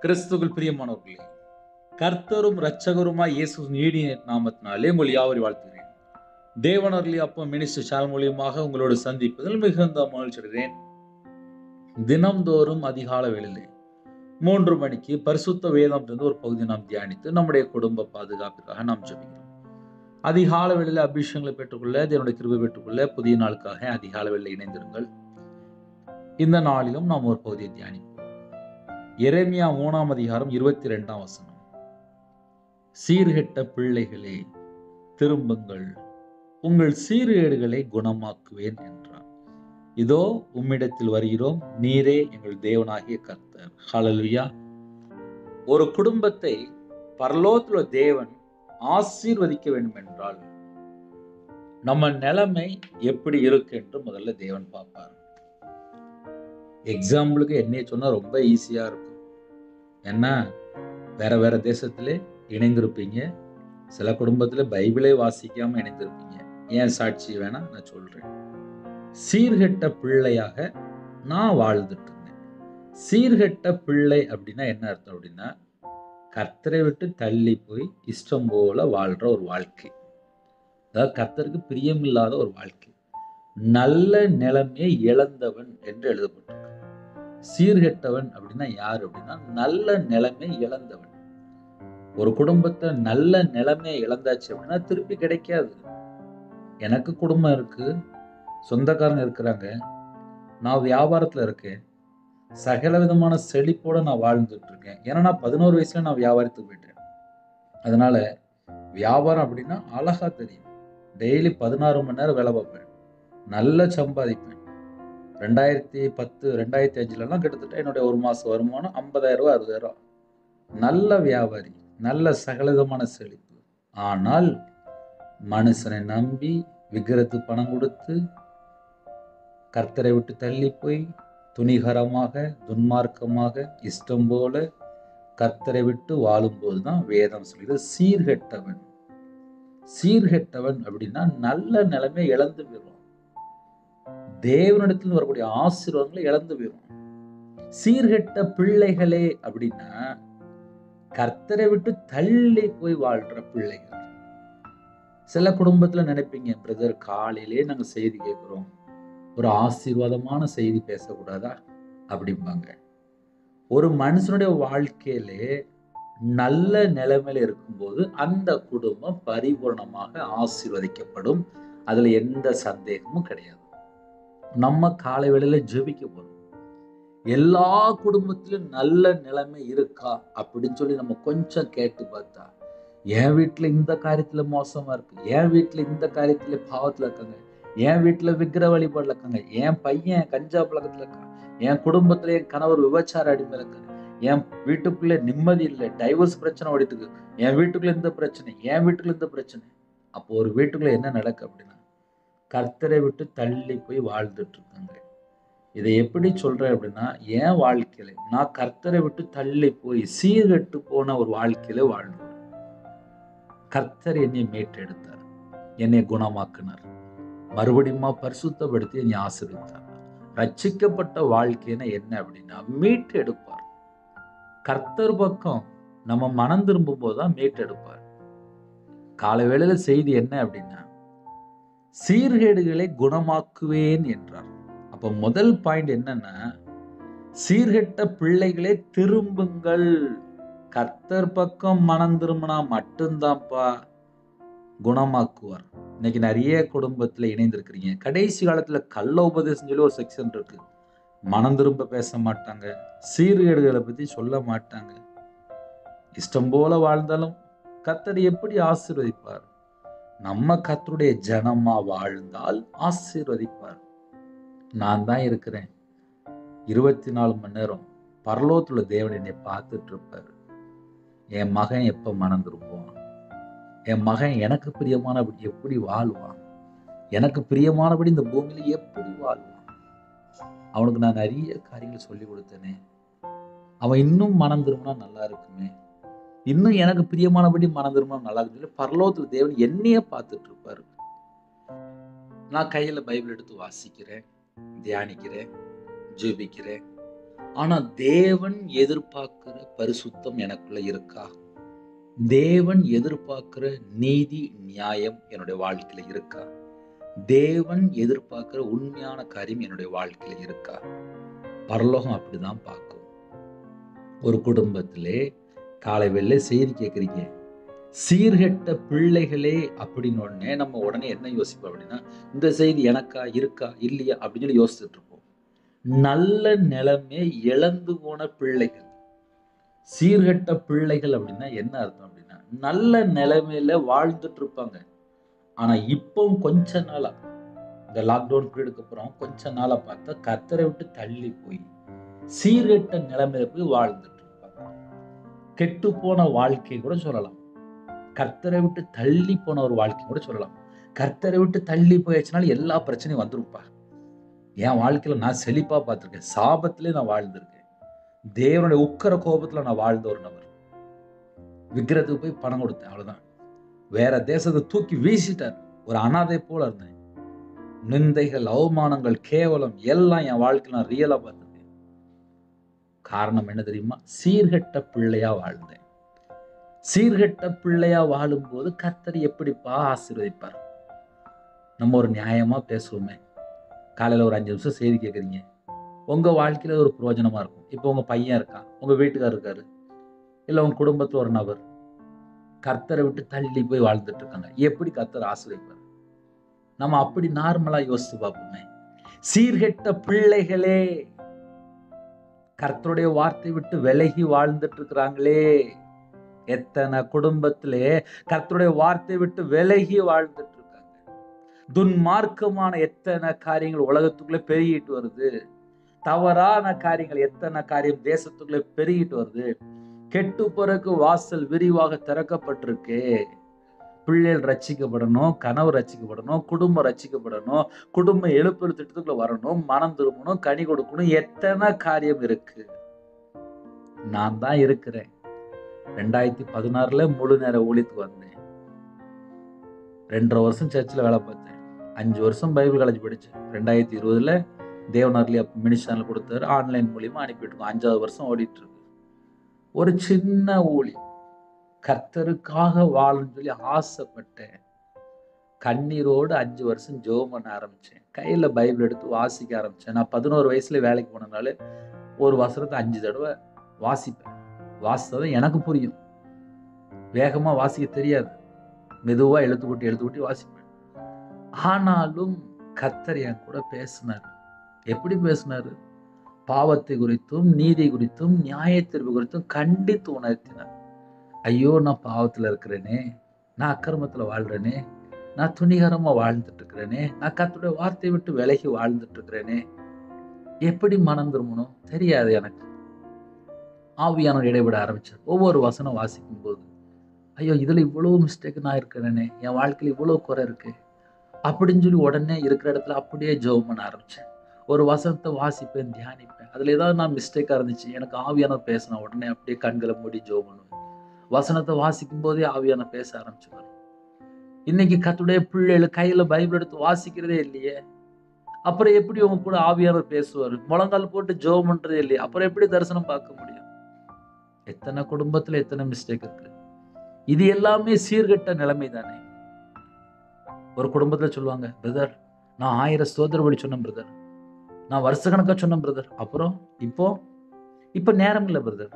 கிறிஸ்துவில் பிரியமானவர்களே கர்த்தரும் இரட்சகருமாய் இயேசு நீடிய நாமத்தினாலே உங்கள் யாவரை வாழ்த்துகிறேன் தேவனர்லி அப்போ மினிஸ்டர் சால் மூலியமாக உங்களோடு சந்திப்பதில் மிகுந்த மகிழ்ச்சி அடைகிறேன் தினம்தோறும் அதிகால வேளையிலே மூன்று மணிக்கு பரிசுத்த வேதம் இருந்து ஒரு பகுதி நாம் தியானித்து நம்முடைய குடும்ப பாதுகாப்பிற்காக நாம் ஜெபிக்கிறோம் அதிகால வேளையில அபிஷேகங்களை பெற்றுக்கொள்ள தேவனுடைய கிருபை பெற்றுக்கொள்ள புதிய நாளுக்காக அதிகால வேளையில் இணைந்திருங்கள் இந்த நாளிலும் நாம் ஒரு பகுதியை தியானிப்போம் எரேமியா மூணாம் அதிகாரம் இருபத்தி ரெண்டாம் வசனம் சீர்கெட்ட பிள்ளைகளே திரும்புங்கள் உங்கள் சீர்கேடுகளை குணமாக்குவேன் என்றார் இதோ உம்மிடத்தில் வருகிறோம் நீரே எங்கள் தேவனாகிய கர்த்தர் ஹalleluya ஒரு குடும்பத்தை பரலோகத்துல தேவன் ஆசீர்வதிக்க வேண்டும் என்றால் நம்ம நிலைமை எப்படி இருக்கு என்று முதல்ல தேவன் பார்ப்பார் எக்ஸாம்பிளுக்கு என்னைய சொன்னா ரொம்ப ஈஸியா இருக்கும் ஏன்னா வேற வேற தேசத்திலே இணைந்திருப்பீங்க சில குடும்பத்துல பைபிளே வாசிக்காம இணைந்திருப்பீங்க ஏன் சாட்சி வேணா நான் சொல்றேன் சீர்கெட்ட பிள்ளையாக நான் வாழ்ந்துட்டு இருந்தேன் சீர்கெட்ட பிள்ளை அப்படின்னா என்ன அர்த்தம் அப்படின்னா கர்த்தரை விட்டு தள்ளி போய் இஷ்டம் போல வாழ்ற ஒரு வாழ்க்கை அதாவது கர்த்தருக்கு பிரியமில்லாத ஒரு வாழ்க்கை நல்ல நிலைமையை இழந்தவன் என்று எழுதப்பட்டிருக்கு சீர்கெட்டவன் அப்படின்னா யார் அப்படின்னா நல்ல நிலைமை இழந்தவன் ஒரு குடும்பத்தை நல்ல நிலைமையை இழந்தாச்சு அப்படின்னா திருப்பி கிடைக்காது எனக்கு குடும்பம் இருக்கு சொந்தக்காரங்க இருக்கிறாங்க நான் வியாபாரத்துல இருக்கேன் சகல விதமான செழிப்போட நான் வாழ்ந்துட்டு இருக்கேன் ஏன்னா நான் பதினோரு வயசுல நான் வியாபாரத்துக்கு போயிட்டேன் அதனால வியாபாரம் அப்படின்னா அழகா தெரியும் டெய்லி பதினாறு மணி நேரம் வேலை பார்ப்பேன் நல்லா சம்பாதிப்பேன் ரெண்டாயிரத்தி பத்து ரெண்டாயிரத்தி அஞ்சுலலாம் கிட்டத்தட்ட என்னுடைய ஒரு மாதம் வருமானம் ஐம்பதாயிரம் ரூபா அறுபதாயிரம் நல்ல வியாபாரி நல்ல சகலவிதமான செழிப்பு ஆனால் மனுஷனை நம்பி விக்கிரத்து பணம் கொடுத்து கர்த்தரை விட்டு தள்ளி போய் துணிகரமாக துன்மார்க்கமாக இஷ்டம் போல கர்த்தரை விட்டு வாழும்போது தான் வேதம் சொல்லுது சீர்கெட்டவன் சீர்கெட்டவன் அப்படின்னா நல்ல நிலைமை இழந்து போயிடும் தேவனிடத்தில் வரக்கூடிய ஆசீர்வாதங்களை இழந்து போயிடும் சீர்கெட்ட பிள்ளைகளே அப்படின்னா கர்த்தரை விட்டு தள்ளி போய் வாழ்ற பிள்ளைகள் சில குடும்பத்துல நினைப்பீங்க பிரதர் காலையிலே நாங்க செய்தி கேட்கிறோம் ஒரு ஆசீர்வாதமான செய்தி பேசக்கூடாதா அப்படிம்பாங்க ஒரு மனுஷனுடைய வாழ்க்கையிலே நல்ல நிலைமையில இருக்கும்போது அந்த குடும்பம் பரிபூர்ணமாக ஆசீர்வதிக்கப்படும் அதுல எந்த சந்தேகமும் கிடையாது நம்ம காலை வேளையில ஜெபிக்க போறோம் எல்லா குடும்பத்திலும் நல்ல நிலைமை இருக்கா அப்படின்னு சொல்லி நம்ம கொஞ்சம் கேட்டு பார்த்தா என் வீட்டுல இந்த காரியத்துல மோசமா இருக்கு என் வீட்டுல இந்த காரியத்துல பாவத்துல இருக்காங்க என் வீட்டுல விக்கிர வழிபாடுல இருக்காங்க என் பையன் கஞ்சா பழக்கத்துல இருக்கான் என் குடும்பத்துல என் கணவர் விபச்சார அடிமை இருக்காரு என் வீட்டுக்குள்ள நிம்மதி இல்லை டைவர்ஸ் பிரச்சனை ஓடிட்டு என் வீட்டுக்குள்ள இந்த பிரச்சனை என் வீட்டுக்குள்ள இந்த பிரச்சனை அப்போ ஒரு வீட்டுக்குள்ள என்ன நடக்கு அப்படின்னா கர்த்தரை விட்டு தள்ளி போய் வாழ்ந்துட்டு இருக்காங்க இதை எப்படி சொல்றேன் அப்படின்னா என் வாழ்க்கையில நான் கர்த்தரை விட்டு தள்ளி போய் சீர்கெட்டு போன ஒரு வாழ்க்கையில வாழ்ந்தேன் கர்த்தர் என்னை மீட்டெடுத்தார் என்னை குணமாக்கினார் மறுபடியும் பரிசுத்தப்படுத்தி என்னை ஆசிரித்தார் ரட்சிக்கப்பட்ட வாழ்க்கைன்னா என்ன அப்படின்னா மீட்டு எடுப்பார் கர்த்தர் பக்கம் நம்ம மனம் திரும்பும் போதுதான் மீட்டு எடுப்பார் காலை வேளையில செய்தி என்ன அப்படின்னா சீர்கேடுகளை குணமாக்குவேன் என்றார் அப்ப முதல் பாயிண்ட் என்னன்னா சீர்கெட்ட பிள்ளைகளே திரும்புங்கள் கர்த்தர் பக்கம் மனம் திரும்பினா மட்டும்தான்ப்பா குணமாக்குவார் இன்னைக்கு நிறைய குடும்பத்துல இணைந்திருக்கிறீங்க கடைசி காலத்துல கள்ள உபதேசம் சொல்லி ஒரு செக்ஷன் இருக்கு மனம் திரும்ப பேச மாட்டாங்க சீர்கேடுகளை பத்தி சொல்ல மாட்டாங்க இஷ்டம் போல வாழ்ந்தாலும் கர்த்தர் எப்படி ஆசீர்வதிப்பார் நம்ம கர்த்தருடைய ஜனமா வாழ்ந்தால் ஆசீர்வதிப்பார் நான் தான் இருக்கிறேன் இருபத்தி நாலு மணி நேரம் பரலோகத்துல தேவன் என்னை பார்த்துட்டு இருப்பார் என் மகன் எப்ப மனம் திரும்புவான் என் மகன் எனக்கு பிரியமானபடி எப்படி வாழ்வான் எனக்கு பிரியமானபடி இந்த பூமியில எப்படி வாழ்வான் அவனுக்கு நான் நிறைய காரியங்கள் சொல்லி கொடுத்தேனே அவன் இன்னும் மனம் திரும்பினா நல்லா இருக்குமே இன்னும் எனக்கு பிரியமானபடி மனம் திரும்பினா நல்லா இருக்குன்னு சொல்லி பரலோகத்துல தேவன் என்னையே பார்த்துட்டு இருப்பாரு நான் கையில பைபிள் எடுத்து வாசிக்கிறேன் தியானிக்கிறேன் ஜெபிக்கிறேன் ஆனா தேவன் எதிர்பார்க்கிற பரிசுத்தம் எனக்குள்ள இருக்கா தேவன் எதிர்பார்க்கிற நீதி நியாயம் என்னுடைய வாழ்க்கையில இருக்கா தேவன் எதிர்பார்க்கிற உண்மையான காரியம் என்னுடைய வாழ்க்கையில இருக்கா பரலோகம் அப்படிதான் பார்க்கும் ஒரு குடும்பத்திலே காலை வெள்ளை செய்தி கேட்குறீங்க சீர்கெட்ட பிள்ளைகளே அப்படின்னு உடனே நம்ம உடனே என்ன யோசிப்போம் அப்படின்னா இந்த செய்தி எனக்கா இருக்கா இல்லையா அப்படின்னு சொல்லி யோசிச்சுட்டு இருப்போம் நல்ல நிலைமை இழந்து போன பிள்ளைகள் சீர்கெட்ட பிள்ளைகள் அப்படின்னா என்ன அர்த்தம் அப்படின்னா நல்ல நிலைமையில வாழ்ந்துட்டு இருப்பாங்க ஆனா இப்போ கொஞ்ச நாளா இந்த லாக்டவுன் பீரியடுக்கு அப்புறம் கொஞ்ச நாளா பார்த்தா கத்தரை விட்டு தள்ளி போய் சீர்கெட்ட நிலைமையில போய் வாழ்ந்துட்டு இருப்பாங்க கெட்டு போன வாழ்க்கை கூட சொல்லலாம் கர்த்தரை விட்டு தள்ளி போன ஒரு வாழ்க்கை கூட சொல்லலாம் கர்த்தரை விட்டு தள்ளி போயாச்சுனால எல்லா பிரச்சனையும் வந்துருப்பா என் வாழ்க்கையில நான் செழிப்பா பார்த்துருக்கேன் சாபத்திலே நான் வாழ்ந்திருக்கேன் தேவனுடைய உக்கர கோபத்துல நான் வாழ்ந்த ஒரு நபர் விக்கிரத்துக்கு போய் பணம் கொடுத்தேன் அவ்வளவுதான் வேற தேசத்தை தூக்கி வீசிட்டார் ஒரு அனாதை போல இருந்தேன் நிந்தைகள் அவமானங்கள் கேவலம் எல்லாம் என் வாழ்க்கையில நான் ரியலா பார்த்திருக்கேன் காரணம் என்ன தெரியுமா சீர்கெட்ட பிள்ளையா வாழ்ந்தேன் சீர்கெட்ட பிள்ளையா வாழும்போது கர்த்தர் எப்படிப்பா ஆசீர்வதிப்பார் நம்ம ஒரு நியாயமா பேசுவோமே காலையில ஒரு அஞ்சு நிமிஷம் செய்தி கேட்குறீங்க உங்க வாழ்க்கையில ஒரு பிரயோஜனமா இருக்கும் இப்போ உங்க பையன் இருக்கான் உங்க வீட்டுக்காரர் இருக்காரு இல்ல உங்க குடும்பத்துல ஒரு நபர் கர்த்தரை விட்டு தள்ளி போய் வாழ்ந்துட்டு இருக்காங்க எப்படி கர்த்தர் ஆசிரியப்பார் நம்ம அப்படி நார்மலா யோசிச்சு பார்ப்போமே சீர்கெட்ட பிள்ளைகளே கர்த்தருடைய வார்த்தை விட்டு விலகி வாழ்ந்துட்டு இருக்கிறாங்களே எத்தனை குடும்பத்திலே கர்த்தருடைய வார்த்தை விட்டு விலகி வாழ்ந்துட்டு இருக்காங்க துன்மார்க்கமான எத்தனை காரியங்கள் உலகத்துக்குள்ள பெருகிட்டு வருது தவறான காரியங்கள் எத்தனை காரியம் தேசத்துக்குள்ள பெருகிட்டு வருது கெட்டு பிறகு வாசல் விரிவாக திறக்கப்பட்டிருக்கு பிள்ளைகள் ரட்சிக்கப்படணும் கனவு ரட்சிக்கப்படணும் குடும்பம் ரட்சிக்கப்படணும் குடும்பம் எழுப்புற திட்டத்துக்குள்ள வரணும் மனம் திரும்பணும் கனி கொடுக்கணும் எத்தனை காரியம் இருக்கு நான் தான் இருக்கிறேன் ரெண்டாயிரத்தி பதினாறுல முழு நேர ஊழியத்துக்கு வந்தேன் ரெண்டரை வருஷம் சர்ச்சில் வேலை பார்த்தேன் அஞ்சு வருஷம் பைபிள் காலேஜ் படித்தேன் ரெண்டாயிரத்தி இருபதுல தேவனார்லி மினிஸ்டர்ல கொடுத்தாரு ஆன்லைன் மூலியமா அனுப்பிட்டு இருக்கோம் அஞ்சாவது வருஷம் ஓடிட்டு இருக்கு ஒரு சின்ன ஊழியம் கர்த்தருக்காக வாழணும்னு சொல்லி ஆசைப்பட்டேன் கண்ணீரோடு அஞ்சு வருஷம் ஜெபம் பண்ண ஆரம்பிச்சேன் கையில பைபிள் எடுத்து வாசிக்க ஆரம்பிச்சேன் நான் பதினோரு வயசுல வேலைக்கு போனதுனால ஒரு வசனத்தை அஞ்சு தடவை வாசிப்பேன் வாசித்ததும் எனக்கு புரியும் வேகமா வாசிக்க தெரியாது மெதுவா எழுத்து கூட்டி எழுத்து கூட்டி வாசிப்பேன் ஆனாலும் கர்த்தர் என் கூட பேசினார் எப்படி பேசினாரு பாவத்தை குறித்தும் நீதி குறித்தும் நியாயத்தீர்வு குறித்தும் கண்டித்து உணர்த்தினார் ஐயோ நான் பாவத்துல இருக்கிறேனே நான் அக்கிரமத்துல வாழ்றேனே நான் துணிகரமா வாழ்ந்துட்டு இருக்கிறேனே நான் கர்த்தருடைய வார்த்தையை விட்டு விலகி வாழ்ந்துட்டு இருக்கிறேனே எப்படி மனம் திரும்பணும் தெரியாது எனக்கு ஆவியானவர் இடைவிட ஆரம்பிச்சார் ஒவ்வொரு வசனம் வாசிக்கும் போது ஐயோ இதுல இவ்வளவு மிஸ்டேக் நான் இருக்கிறேனே என் வாழ்க்கையில இவ்வளவு குறை இருக்கு அப்படின்னு சொல்லி உடனே இருக்கிற இடத்துல அப்படியே ஜெபம் பண்ண ஆரம்பிச்சேன் ஒரு வசனத்தை வாசிப்பேன் தியானிப்பேன் அதுல ஏதாவது நான் மிஸ்டேக்கா இருந்துச்சு எனக்கு ஆவியானவர் பேசின உடனே அப்படியே கண்களை மூடி ஜெபம் பண்ணுவேன் வசனத்தை வாசிக்கும் போதே ஆவியான பேச ஆரம்பிச்சுவார் இன்னைக்கு கத்துடைய பிள்ளைகள் கையில பைபிள் எடுத்து வாசிக்கிறதே இல்லையே அப்புறம் எப்படி உங்க கூட ஆவியானவர் பேசுவார் முழங்கால் போட்டு ஜெபம் பண்றதே இல்லையே அப்புறம் எப்படி தரிசனம் பார்க்க முடியும் எத்தனை குடும்பத்துல எத்தனை மிஸ்டேக் இருக்கு இது எல்லாமே சீர்கெட்ட நிலைமை தானே ஒரு குடும்பத்துல சொல்லுவாங்க பிரதர் நான் ஆயிரம் ஸ்தோத்திர படி சொன்னேன் பிரதர் நான் வருஷ கணக்கா சொன்னேன் பிரதர் அப்புறம் இப்போ இப்ப நேரம் இல்லை பிரதர்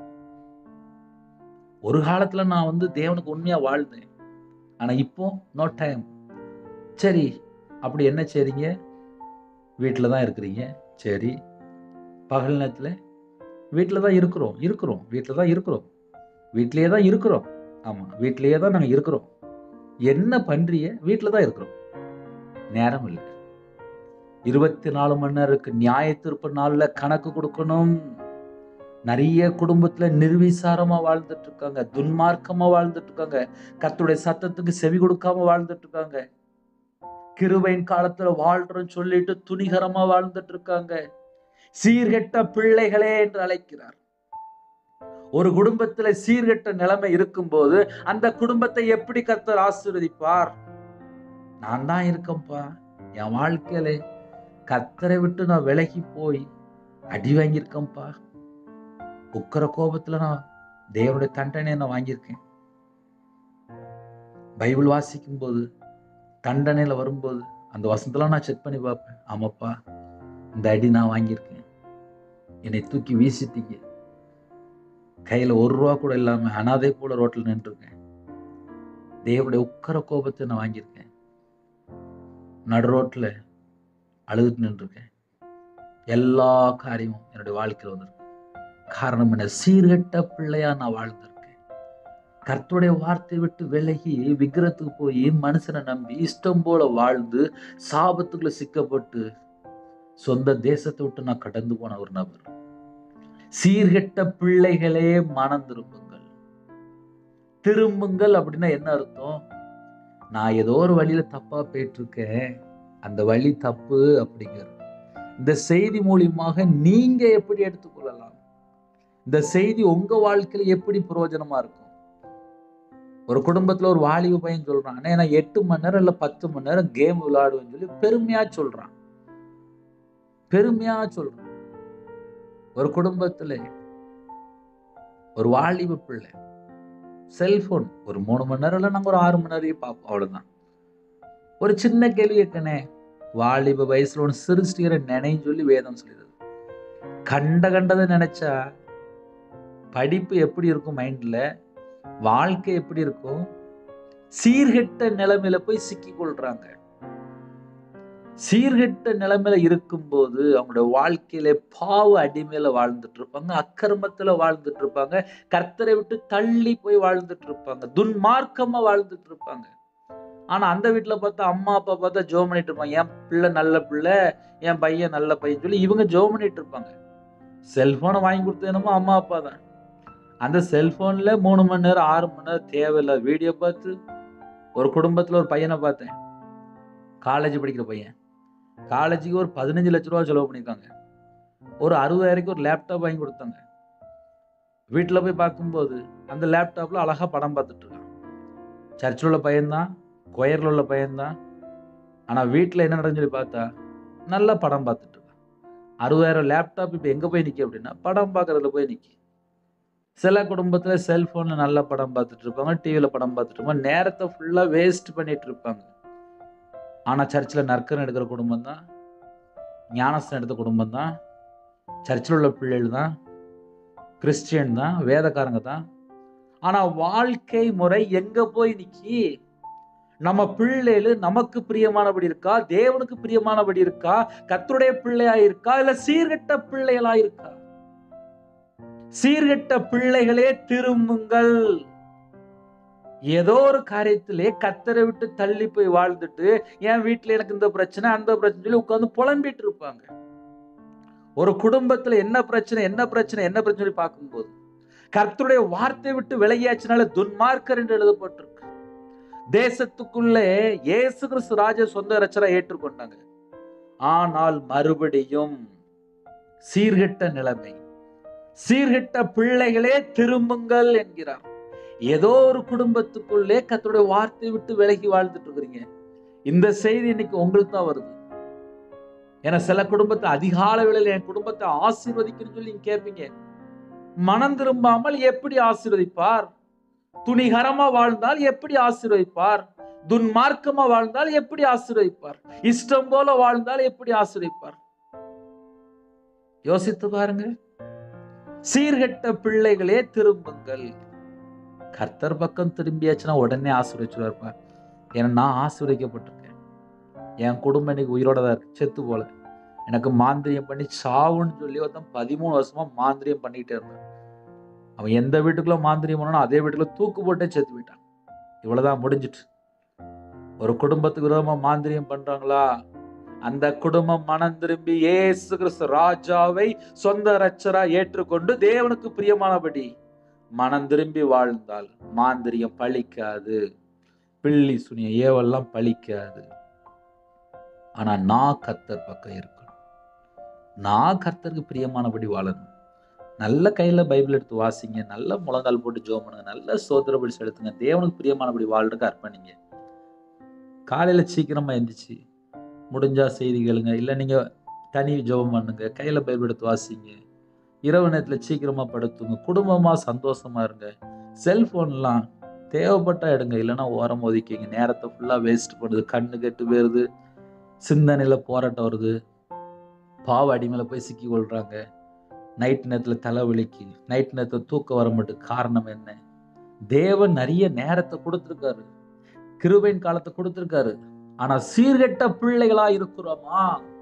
ஒரு காலத்துல நான் வந்து தேவனுக்கு உண்மையா வாழ்ந்தேன் ஆனா இப்போ நோ டைம் சரி அப்படி என்ன செய்றீங்க வீட்டில் தான் இருக்கிறீங்க சரி பகல் நேரத்தில் வீட்டில் தான் இருக்கிறோம் இருக்கிறோம் வீட்டில் தான் இருக்கிறோம் வீட்டிலேயே தான் இருக்கிறோம் ஆமாம் வீட்டிலேயே தான் நாங்கள் இருக்கிறோம் என்ன பண்றீங்க வீட்டில் தான் இருக்கிறோம் நேரம் இல்லை இருபத்தி நாலு மணி நேரம் இருக்கு நியாய தீர்ப்பு நாள்ல கணக்கு கொடுக்கணும் நிறைய குடும்பத்துல நிர்விசாரமா வாழ்ந்துட்டு இருக்காங்க துன்மார்க்கமா வாழ்ந்துட்டு இருக்காங்க கர்த்தருடைய சத்தத்துக்கு செவி கொடுக்காம வாழ்ந்துட்டு இருக்காங்க கிருபையின் காலத்துல வாழ்றோம்னு சொல்லிட்டு துணிகரமா வாழ்ந்துட்டு இருக்காங்க சீர்கெட்ட பிள்ளைகளே என்று அழைக்கிறார் ஒரு குடும்பத்துல சீர்கெட்ட நிலைமை இருக்கும்போது அந்த குடும்பத்தை எப்படி கர்த்தர் ஆசீர்வதிப்பார் நான் தான் இருக்கேன்ப்பா என் வாழ்க்கையில கர்த்தரை விட்டு நான் விலகி போய் அடி வாங்கியிருக்கேன்ப்பா உக்கர கோபத்துல நான் தேவனுடைய தண்டனையை நான் வாங்கியிருக்கேன் பைபிள் வாசிக்கும் போது தண்டனையில வரும்போது அந்த வசனத்தெல்லாம் நான் செக் பண்ணி பார்ப்பேன் ஆமாப்பா இந்த அடி நான் வாங்கியிருக்கேன் என்னை தூக்கி வீசிட்டீங்க கையில ஒரு ரூபா கூட இல்லாம அனாதை கூட ரோட்ல நின்றுருக்கேன் தேவனுடைய உக்கர கோபத்தை நான் வாங்கியிருக்கேன் நடு ரோட்ல அழுதுட்டு நின்றுருக்கேன் எல்லா காரியமும் என்னுடைய வாழ்க்கையில் வந்திருக்கு காரணம் என்ன சீர்கெட்ட பிள்ளையா நான் வாழ்ந்திருக்கேன் கர்த்தருடைய வார்த்தை விட்டு விலகி விக்கிரத்துக்கு போய் மனுஷனை நம்பி இஷ்டம் போல வாழ்ந்து சாபத்துக்குள்ள சிக்கப்பட்டு சொந்த தேசத்தை விட்டு நான் கடந்து போன ஒரு நபர் சீர்கெட்ட பிள்ளைகளே மனம் திரும்புங்கள் திரும்புங்கள் அப்படின்னா என்ன அர்த்தம் நான் ஏதோ ஒரு வழியில தப்பா போயிட்டு இருக்கேன் அந்த வழி தப்பு அப்படிங்கிறது இந்த செய்தி மூலியமாக நீங்க எப்படி எடுத்துக்கொள்ளலாம் இந்த செய்தி உங்க வாழ்க்கையில எப்படி பிரயோஜனமா இருக்கும் ஒரு குடும்பத்துல ஒரு வாலிப பையன் சொல்றான் அண்ணே நான் எட்டு மணி நேரம் இல்ல பத்து மணி நேரம் கேம் விளையாடுவேன்னு சொல்லி பெருமையா சொல்றான் பெருமையா சொல்றான் ஒரு குடும்பத்துல ஒரு வாலிப பிள்ளை செல்போன் ஒரு மூணு மணி நேரம் இல்லை நாங்கள் ஒரு ஆறு மணி நேரம் பார்ப்போம் அவ்வளவுதான் ஒரு சின்ன கேள்வி கேட்கனே வாலிப வயசுல ஒன்று சிறுஸ்டிகிற நினைன்னு சொல்லி வேதம் சொல்லிடுது கண்ட கண்டதை நினைச்சா படிப்பு எப்படி இருக்கும் மைண்ட்ல வாழ்க்கை எப்படி இருக்கும் சீர்கெட்ட நிலைமையில போய் சிக்கி கொள்றாங்க சீர்கெட்ட நிலைமையில இருக்கும்போது அவங்களுடைய வாழ்க்கையில பாவ அடிமையில வாழ்ந்துட்டு இருப்பாங்க அக்கிரமத்துல வாழ்ந்துட்டு இருப்பாங்க கர்த்தரை விட்டு தள்ளி போய் வாழ்ந்துட்டு இருப்பாங்க துன்மார்க்கமா வாழ்ந்துட்டு இருப்பாங்க ஆனா அந்த வீட்டுல பார்த்தா அம்மா அப்பா பார்த்தா ஜோம் பண்ணிட்டு இருப்பாங்க என் பிள்ளை நல்ல பிள்ளை என் பையன் நல்ல பையன் சொல்லி இவங்க ஜோம் பண்ணிட்டு இருப்பாங்க செல்போனை வாங்கி கொடுத்தது என்னமோ அம்மா அப்பா தான் அந்த செல்போன்ல மூணு மணி நேரம் ஆறு மணி நேரம் தேவையில்ல வீடியோ பார்த்து ஒரு குடும்பத்துல ஒரு பையனை பார்த்தேன் காலேஜ் படிக்கிற பையன் காலேஜுக்கு ஒரு பதினஞ்சு லட்ச ரூபா செலவு பண்ணியிருக்காங்க ஒரு அறுபதாயிரக்கு ஒரு லேப்டாப் வாங்கி கொடுத்தாங்க வீட்டில் போய் பார்க்கும்போது அந்த லேப்டாப்ல அழகா படம் பார்த்துட்டு இருக்கான் சர்ச்சில் உள்ள பையன்தான் கொயரில் உள்ள பையன்தான் ஆனால் வீட்டில் என்ன நடந்து சொல்லி பார்த்தா நல்ல படம் பார்த்துட்டு இருக்கான் அறுபதாயிரம் லேப்டாப் இப்போ எங்கே போய் நிற்கி அப்படின்னா படம் பார்க்கறதுல போய் நிற்கி சில குடும்பத்தில் செல்ஃபோனில் நல்ல படம் பார்த்துட்டு இருப்பாங்க டிவியில் படம் பார்த்துட்டு இருப்பாங்க நேரத்தை ஃபுல்லாக வேஸ்ட் பண்ணிட்டு இருப்பாங்க ஆனால் சர்ச்சில் நற்கன் எடுக்கிற குடும்பம் தான் ஞானஸ்தம் எடுத்த குடும்பம் தான் சர்ச்சில் உள்ள பிள்ளைகள் தான் கிறிஸ்டியன் தான் வேதக்காரங்க தான் ஆனால் வாழ்க்கை முறை எங்கே போய் நிக்கி நம்ம பிள்ளைகள் நமக்கு பிரியமானபடி இருக்கா தேவனுக்கு பிரியமானபடி இருக்கா கர்த்தருடைய பிள்ளையா இருக்கா இல்ல சீர்கெட்ட பிள்ளைகளா இருக்கா சீர்கெட்ட பிள்ளைகளே திரும்புங்கள் ஏதோ ஒரு காரியத்திலே கத்தரை விட்டு தள்ளி போய் வாழ்ந்துட்டு என் வீட்டுல எனக்கு இந்த பிரச்சனை அந்த பிரச்சனை சொல்லி உட்கார்ந்து புலம்பிட்டு இருப்பாங்க ஒரு குடும்பத்துல என்ன பிரச்சனை என்ன பிரச்சனை என்ன பிரச்சனை சொல்லி பார்க்கும்போது கர்த்தருடைய வார்த்தை விட்டு விலகியாச்சுனால துன்மார்க்கர் என்று எழுதப்பட்டிருக்கு தேசத்துக்குள்ளே இயேசு கிறிஸ்து ராஜ சொந்த ரச்சனை ஏற்றுக்கொண்டாங்க ஆனால் மறுபடியும் சீர்கெட்ட நிலைமை சீர்கெட்ட பிள்ளைகளே திரும்புங்கள் என்கிறார் ஏதோ ஒரு குடும்பத்துக்குள்ளே கர்த்தருடைய வார்த்தை விட்டு விலகி வாழ்ந்துட்டு இருக்கிறீங்க இந்த செய்தி இன்னைக்கு உங்களுக்கு தான் வருது ஏன்னா சில குடும்பத்தை அதிகால வேளையில என் குடும்பத்தை ஆசீர்வதிக்கணும்னு சொல்லி நீங்க கேட்பீங்க மனம் திரும்பாமல் எப்படி ஆசீர்வதிப்பார் துணிகரமா வாழ்ந்தால் எப்படி ஆசீர்வதிப்பார் துன்மார்க்கமா வாழ்ந்தால் எப்படி ஆசீர்வதிப்பார் இஷ்டம் போல வாழ்ந்தால் எப்படி ஆசீர்வதிப்பார் யோசித்து பாருங்க சீர்கெட்ட பிள்ளைகளே திரும்புங்கள் கர்த்தர் பக்கம் திரும்பியாச்சுன்னா உடனே ஆசீர்வதிச்சுருவார்ப்பா ஏன்னா நான் ஆசீர்வதிக்கப்பட்டிருக்கேன் என் குடும்பம் இன்னைக்கு உயிரோட தான் இருக்கு செத்து போல எனக்கு மாந்திரியம் பண்ணி சாவுன்னு சொல்லி ஒருத்தன் பதிமூணு வருஷமா மாந்திரியம் பண்ணிக்கிட்டே இருந்தான் அவன் எந்த வீட்டுக்குள்ள மாந்திரியம் பண்ணானோ அதே வீட்டுக்குள்ள தூக்கு போட்டே செத்து போயிட்டான் இவ்வளவுதான் முடிஞ்சிட்டு ஒரு குடும்பத்துக்கு விரோதமா மாந்திரியம் பண்றாங்களா அந்த குடும்பம் மனம் திரும்பி இயேசு கிறிஸ்து ராஜாவை சொந்த ரச்சரா ஏற்றுக்கொண்டு தேவனுக்கு பிரியமானபடி மனம் திரும்பி வாழ்ந்தால் மாந்திரியம் பழிக்காது பிள்ளி சுனிய ஏவெல்லாம் பழிக்காது ஆனா நான் கர்த்தர் பக்கம் இருக்கணும் நான் கர்த்தருக்கு பிரியமானபடி வாழணும் நல்ல கையில பைபிள் எடுத்து வாசிங்க நல்ல முழங்கால் போட்டு ஜோம் பண்ணுங்க நல்ல சோதரபடி செலுத்துங்க தேவனுக்கு பிரியமானபடி வாழ்றதுக்கு அர்ப்பணிங்க காலையில சீக்கிரமா எந்திரிச்சு முடிஞ்சா செய்தி கேளுங்க இல்லை நீங்க தனி ஜெபம் பண்ணுங்க கையில பைபிள் எடுத்து வாசிங்க இரவு நேரத்துல சீக்கிரமா படுத்துங்க குடும்பமா சந்தோஷமா இருங்க செல்போன்லாம் தேவைப்பட்டா எடுங்க இல்லைன்னா ஓரம் ஒதுக்கிங்க நேரத்தை ஃபுல்லா வேஸ்ட் பண்ணுது கண்ணு கெட்டு போயிருது சிந்தனையில போராட்டம் வருது பாவ அடிமையில போய் சிக்கி கொள்றாங்க நைட் நேரத்துல தலைவலிக்கு நைட் நேரத்துல தூக்கம் வர மாட்டுக்கு காரணம் என்ன தேவன் நிறைய நேரத்தை கொடுத்திருக்காரு கிருபையின் காலத்தை கொடுத்திருக்காரு ஆனா சீர்கெட்ட பிள்ளைகளா இருக்கிறோமா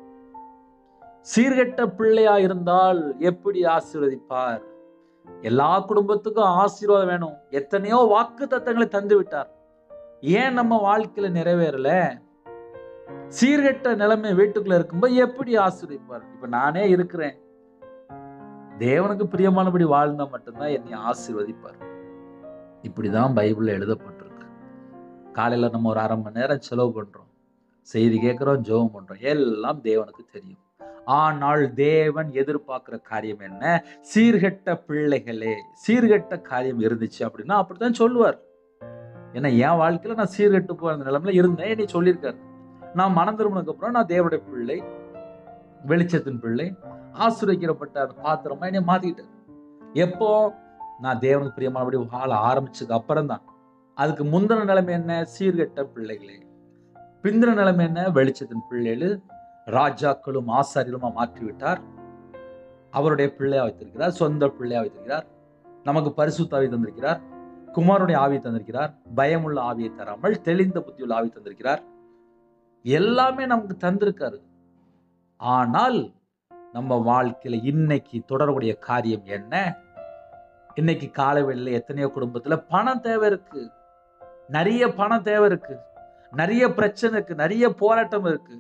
சீர்கெட்ட பிள்ளையா இருந்தால் எப்படி ஆசீர்வதிப்பார் எல்லா குடும்பத்துக்கும் ஆசீர்வாதம் வேணும் எத்தனையோ வாக்கு தத்தங்களை தந்து விட்டார் ஏன் நம்ம வாழ்க்கையில நிறைவேறல சீர்கெட்ட நிலைமை வீட்டுக்குள்ள இருக்கும்போது எப்படி ஆசீர்வதிப்பார் இப்ப நானே இருக்கிறேன் தேவனுக்கு பிரியமானபடி வாழ்ந்தா மட்டும்தான் என்னை ஆசீர்வதிப்பார் இப்படிதான் பைபிள்ல எழுதப்பட்டிருக்கு காலையில நம்ம ஒரு அரை மணி நேரம் செலவு பண்றோம் செய்தி கேட்கிறோம் ஜெபம் பண்றோம் எல்லாம் தேவனுக்கு தெரியும் ஆனால் தேவன் எதிர்பார்க்கிற காரியம் என்ன சீர்கெட்ட பிள்ளைகளே சீர்கெட்ட காரியம் இருந்துச்சு அப்படின்னா அப்படித்தான் சொல்லுவார் ஏன்னா என் வாழ்க்கையில நான் சீர்கெட்டு போய் அந்த நிலைமையில இருந்தேன் என்னை சொல்லியிருக்காரு நான் மனம் திரும்பினதுக்கு அப்புறம் நான் தேவனுடைய பிள்ளை வெளிச்சத்தின் பிள்ளை ஆசிரியக்கப்பட்ட அந்த பாத்திரமா என்னை மாத்திக்கிட்டேன் எப்போ நான் தேவனுக்கு பிரியமானபடி வாழ ஆரம்பிச்சதுக்கு அப்புறம் தான் அதுக்கு முந்தின நிலைமை என்ன சீர்கெட்ட பிள்ளைகளே பிந்தின நிலைமை என்ன வெளிச்சத்தின் பிள்ளைகள் ராஜாக்களும் ஆசாரியலுமா மாற்றி விட்டார் அவருடைய பிள்ளையா வைத்திருக்கிறார் சொந்த பிள்ளையா வைத்திருக்கிறார் நமக்கு பரிசுத்தாவி தந்திருக்கிறார் குமாருடைய ஆவியை தந்திருக்கிறார் பயமுள்ள ஆவியை தராமல் தெளிந்த புத்தியுள்ள ஆவி தந்திருக்கிறார் எல்லாமே நமக்கு தந்திருக்காரு ஆனால் நம்ம வாழ்க்கையில இன்னைக்கு தொடர்புடைய காரியம் என்ன இன்னைக்கு காலை வேளையில எத்தனையோ குடும்பத்துல பணம் தேவை இருக்கு நிறைய பணம் தேவை இருக்கு நிறைய பிரச்சனை இருக்கு நிறைய போராட்டம் இருக்கு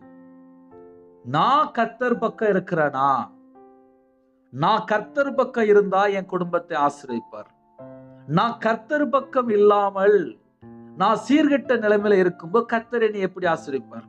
நான் கர்த்தர் பக்கம் இருக்கிறேனா நான் கர்த்தர் பக்கம் இருந்தா என் குடும்பத்தை ஆசிரியப்பார் நான் கர்த்தர் பக்கம் இல்லாமல் நான் சீர்கெட்ட நிலைமையில இருக்கும்போது கர்த்தர் என்னை எப்படி ஆசிரியப்பார்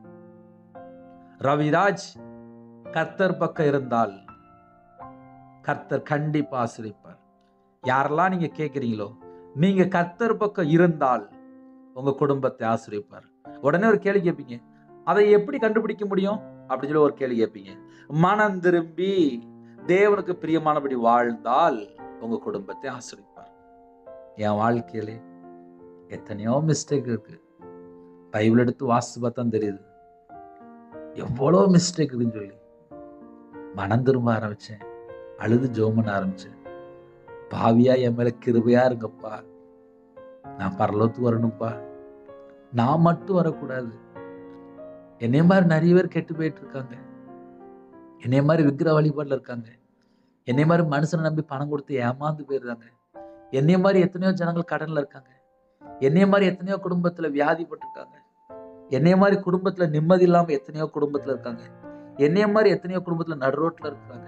ரவிராஜ் கர்த்தர் பக்கம் இருந்தால் கர்த்தர் கண்டிப்பா ஆசிரியப்பார் யாரெல்லாம் நீங்க கேக்குறீங்களோ நீங்க கர்த்தர் பக்கம் இருந்தால் உங்க குடும்பத்தை ஆசிரியப்பார் உடனே ஒரு கேள்வி கேட்பீங்க அதை எப்படி கண்டுபிடிக்க முடியும் அப்படின்னு சொல்லி ஒரு கேள்வி கேட்பீங்க மனம் திரும்பி தேவனுக்கு பிரியமானபடி வாழ்ந்தால் உங்க குடும்பத்தை ஆசிரிப்பார் என் வாழ்க்கையிலே எத்தனையோ மிஸ்டேக் இருக்கு பைபிள் எடுத்து வாசித்து பார்த்தா தெரியுது எவ்வளோ மிஸ்டேக் இருக்குன்னு சொல்லி மனம் திரும்ப ஆரம்பிச்சேன் அழுது ஜோம் பண்ண ஆரம்பிச்சேன் பாவியா என் மேல கிருபையா இருங்கப்பா நான் பரலோத்துக்கு வரணும்ப்பா நான் மட்டும் வரக்கூடாது என்னைய மாதிரி நிறைய பேர் கெட்டு போயிட்டு இருக்காங்க என்னைய மாதிரி விக்கிர வழிபாடுல இருக்காங்க என்னைய மாதிரி மனுஷனை நம்பி பணம் கொடுத்து ஏமாந்து போயிருந்தாங்க என்னைய மாதிரி எத்தனையோ ஜனங்கள் கடன்ல இருக்காங்க என்னைய மாதிரி எத்தனையோ குடும்பத்துல வியாதிப்பட்டிருக்காங்க என்னைய மாதிரி குடும்பத்துல நிம்மதி இல்லாம எத்தனையோ குடும்பத்துல இருக்காங்க என்னைய மாதிரி எத்தனையோ குடும்பத்துல நடு ரோட்ல இருக்கிறாங்க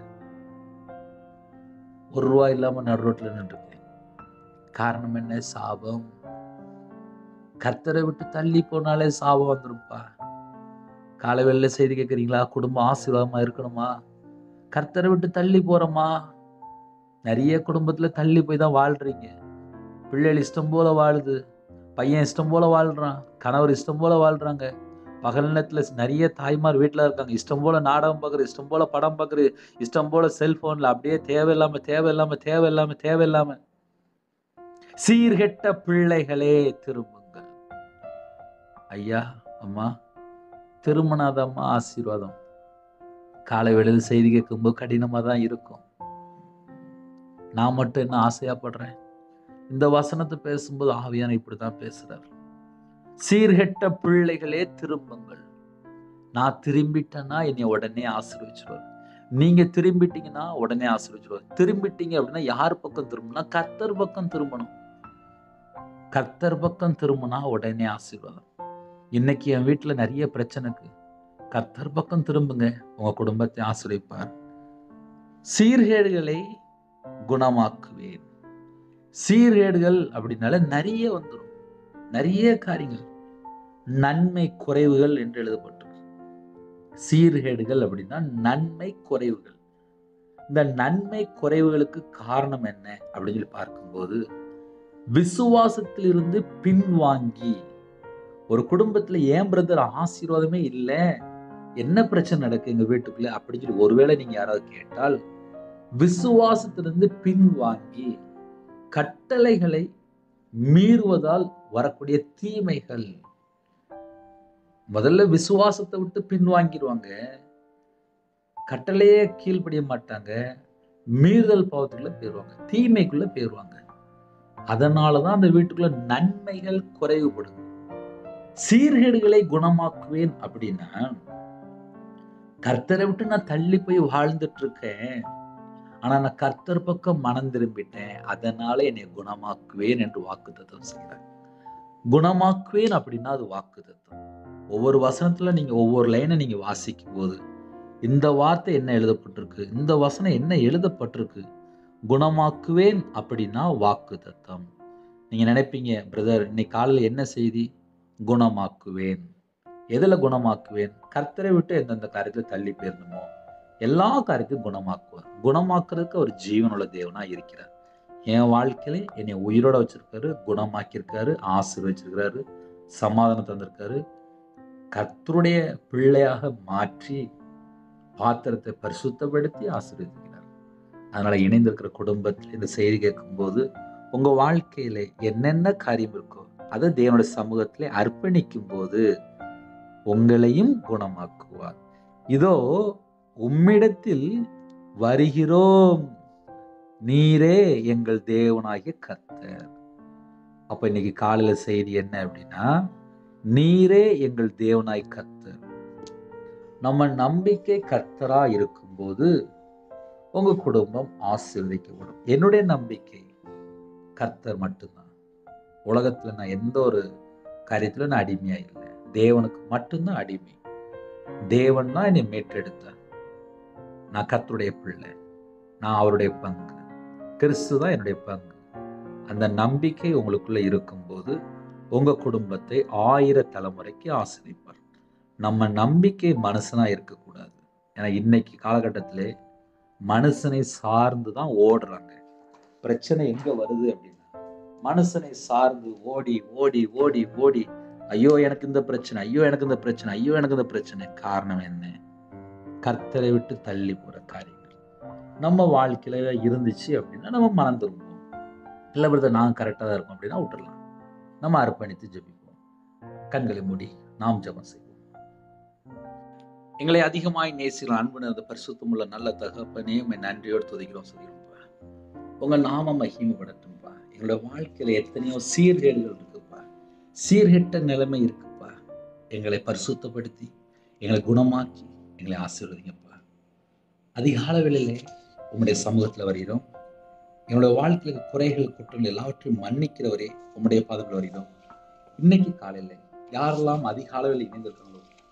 ஒரு ரூபா இல்லாம நடு ரோட்ல நின்றுருக்கேன் காரணம் என்ன சாபம் கர்த்தரை விட்டு தள்ளி போனாலே சாபம் வந்துருப்பா காலை வெளில செய்தி கேட்குறீங்களா குடும்பம் ஆசீர்வாதமா இருக்கணுமா கர்த்தரை விட்டு தள்ளி போறோமா நிறைய குடும்பத்துல தள்ளி போய் தான் வாழ்றீங்க பிள்ளைகள் இஷ்டம் போல வாழுது பையன் இஷ்டம் போல வாழ்றான் கணவர் இஷ்டம் போல வாழ்றாங்க பகல் நேரத்துல நிறைய தாய்மார் வீட்டில் இருக்காங்க இஷ்டம் போல நாடகம் பார்க்குறது இஷ்டம் போல படம் பார்க்குறது இஷ்டம் போல செல்போன்ல அப்படியே தேவையில்லாம தேவையில்லாம தேவையில்லாம தேவையில்லாம சீர்கெட்ட பிள்ளைகளே திரும்புங்கள் ஐயா அம்மா திருமணாதம்மா ஆசீர்வாதம் காலை வேளையில் செய்தி கேட்கும்போது கடினமாக தான் இருக்கும் நான் மட்டும் என்ன ஆசையா படுறேன் இந்த வசனத்தை பேசும்போது ஆவியான இப்படி தான் பேசுறார் சீர்கெட்ட பிள்ளைகளே திரும்புங்கள் நான் திரும்பிட்டேன்னா என்னை உடனே ஆசீர்வச்சிருவார் நீங்க திரும்பிட்டீங்கன்னா உடனே ஆசீர்வச்சிருவார் திரும்பிட்டீங்க அப்படின்னா யார் பக்கம் திரும்பணும்னா கர்த்தர் பக்கம் திரும்பணும் கர்த்தர் பக்கம் திரும்பினா உடனே ஆசீர்வாதம் இன்னைக்கு என் வீட்டுல நிறைய பிரச்சனைக்கு கர்த்தர் பக்கம் திரும்புங்க உங்க குடும்பத்தை ஆசிரியப்பார் சீர்கேடுகளை குணமாக்குவேன் சீர்கேடுகள் அப்படின்னால நிறைய வந்துடும் நிறைய காரியங்கள் நன்மை குறைவுகள் என்று எழுதப்பட்டிருக்கு சீர்கேடுகள் அப்படின்னா நன்மை குறைவுகள் இந்த நன்மை குறைவுகளுக்கு காரணம் என்ன அப்படின்னு சொல்லி பார்க்கும்போது விசுவாசத்திலிருந்து பின்வாங்கி ஒரு குடும்பத்துல ஏன் பிரதர் ஆசீர்வாதமே இல்லை என்ன பிரச்சனை நடக்கு எங்க வீட்டுக்குள்ள அப்படின்னு சொல்லி ஒருவேளை நீங்க யாராவது கேட்டால் விசுவாசத்திலிருந்து பின்வாங்கி கட்டளைகளை மீறுவதால் வரக்கூடிய தீமைகள் முதல்ல விசுவாசத்தை விட்டு பின்வாங்கிடுவாங்க கட்டளையே கீழ்ப்படிய மாட்டாங்க மீறுதல் பாவத்துக்குள்ள போயிடுவாங்க தீமைக்குள்ள போயிடுவாங்க அதனாலதான் அந்த வீட்டுக்குள்ள நன்மைகள் குறைவுபடுது சீர்கேடுகளை குணமாக்குவேன் அப்படின்னா கர்த்தரை விட்டு நான் தள்ளி போய் வாழ்ந்துட்டு இருக்கேன் ஆனா நான் கர்த்தர் பக்கம் மனம் திரும்பிட்டேன் அதனால என்னை குணமாக்குவேன் என்று வாக்குத்தத்தம் செய்கிறார் குணமாக்குவேன் அப்படின்னா அது வாக்குத்தத்தம் ஒவ்வொரு வசனத்துல நீங்க ஒவ்வொரு லைனை நீங்க வாசிக்கும் போது இந்த வார்த்தை என்ன எழுதப்பட்டிருக்கு இந்த வசனம் என்ன எழுதப்பட்டிருக்கு குணமாக்குவேன் அப்படின்னா வாக்கு தத்தம் நீங்க நினைப்பீங்க பிரதர் இன்னைக்கு காலையில் என்ன செய்தி குணமாக்குவேன் எதுல குணமாக்குவேன் கர்த்தரை விட்டு எந்தெந்த காரியத்தில் தள்ளி போயிருந்தமோ எல்லா காரியத்தையும் குணமாக்குவார் குணமாக்குறதுக்கு ஒரு ஜீவனுள்ள தேவனா இருக்கிறார் என் வாழ்க்கையில என்னை உயிரோட வச்சிருக்காரு குணமாக்கியிருக்காரு ஆசீர்வச்சிருக்கிறாரு சமாதானம் தந்திருக்காரு கர்த்தருடைய பிள்ளையாக மாற்றி பாத்திரத்தை பரிசுத்தப்படுத்தி ஆசீர்வதிக்கிறார் அதனால இணைந்திருக்கிற குடும்பத்தில் இந்த செய்தி கேட்கும்போது உங்க வாழ்க்கையில என்னென்ன காரியம் இருக்கோ அதை தேவனுடைய சமூகத்திலே அர்ப்பணிக்கும் போது உங்களையும் குணமாக்குவார் இதோ உம்மிடத்தில் வருகிறோம் நீரே எங்கள் தேவனாகிய கர்த்தர் அப்ப இன்னைக்கு காலையில செய்தி என்ன அப்படின்னா நீரே எங்கள் தேவனாய் கர்த்தர் நம்ம நம்பிக்கை கர்த்தரா இருக்கும்போது உங்க குடும்பம் ஆசீர்வதிக்கப்படும் என்னுடைய நம்பிக்கை கர்த்தர் மட்டும்தான் உலகத்துல நான் எந்த ஒரு காரியத்துல நான் அடிமையா இல்லை தேவனுக்கு மட்டும்தான் அடிமை தேவன் தான் என்னை மீட்டெடுத்தார் நான் கர்த்தருடைய பிள்ளை நான் அவருடைய பங்கு கிறிஸ்து தான் என்னுடைய பங்கு அந்த நம்பிக்கை உங்களுக்குள்ள இருக்கும்போது உங்க குடும்பத்தை ஆயிர தலைமுறைக்கு ஆசிரிப்பார் நம்ம நம்பிக்கை மனுஷனா இருக்கக்கூடாது ஏன்னா இன்னைக்கு காலகட்டத்திலே மனுஷனை சார்ந்து தான் ஓடுறாங்க பிரச்சனை எங்க வருது அப்படின்னா மனுஷனை சார்ந்து ஓடி ஓடி ஓடி ஓடி ஐயோ எனக்கு இந்த பிரச்சனை ஐயோ எனக்கு இந்த பிரச்சனை ஐயோ எனக்கு இந்த பிரச்சனை காரணம் என்ன கர்த்தரை விட்டு தள்ளி போற காரியங்கள் நம்ம வாழ்க்கையில இருந்துச்சு அப்படின்னா நம்ம மனம் திரும்புவோம் இல்லை பிரதர் நான் கரெக்டாக தான் இருக்கும் அப்படின்னா விட்டுடலாம் நம்ம அர்ப்பணித்து ஜெபிப்போம் கண்களை மூடி நாம் ஜெபம் செய்வோம் எங்களை அதிகமாய் நேசிக்கிற அன்பு அந்த பரிசுத்தமுள்ள நல்ல தகப்பனே உண்மை நன்றியோடு துதிக்கிறோம் சொல்லிடும்பா உங்க நாம மகிமைப்படட்டும்பா எங்களோட வாழ்க்கையில எத்தனையோ சீர்கேடுகள் இருக்குப்பா சீர்கெட்ட நிலைமை இருக்குப்பா எங்களை பரிசுத்தப்படுத்தி எங்களை குணமாக்கி எங்களை ஆசீர்வதிங்கப்பா அதிகால வேளையிலே உம்முடைய சமூகத்தில் வருகிறோம் என்னுடைய வாழ்க்கையில குறைகள் குற்றங்கள் எல்லாவற்றையும் மன்னிக்கிறவரே உம்முடைய பாதத்தில் வருகிறோம் இன்னைக்கு காலையில யாரெல்லாம் அதிகாலையில் இணைந்திருக்காங்களோ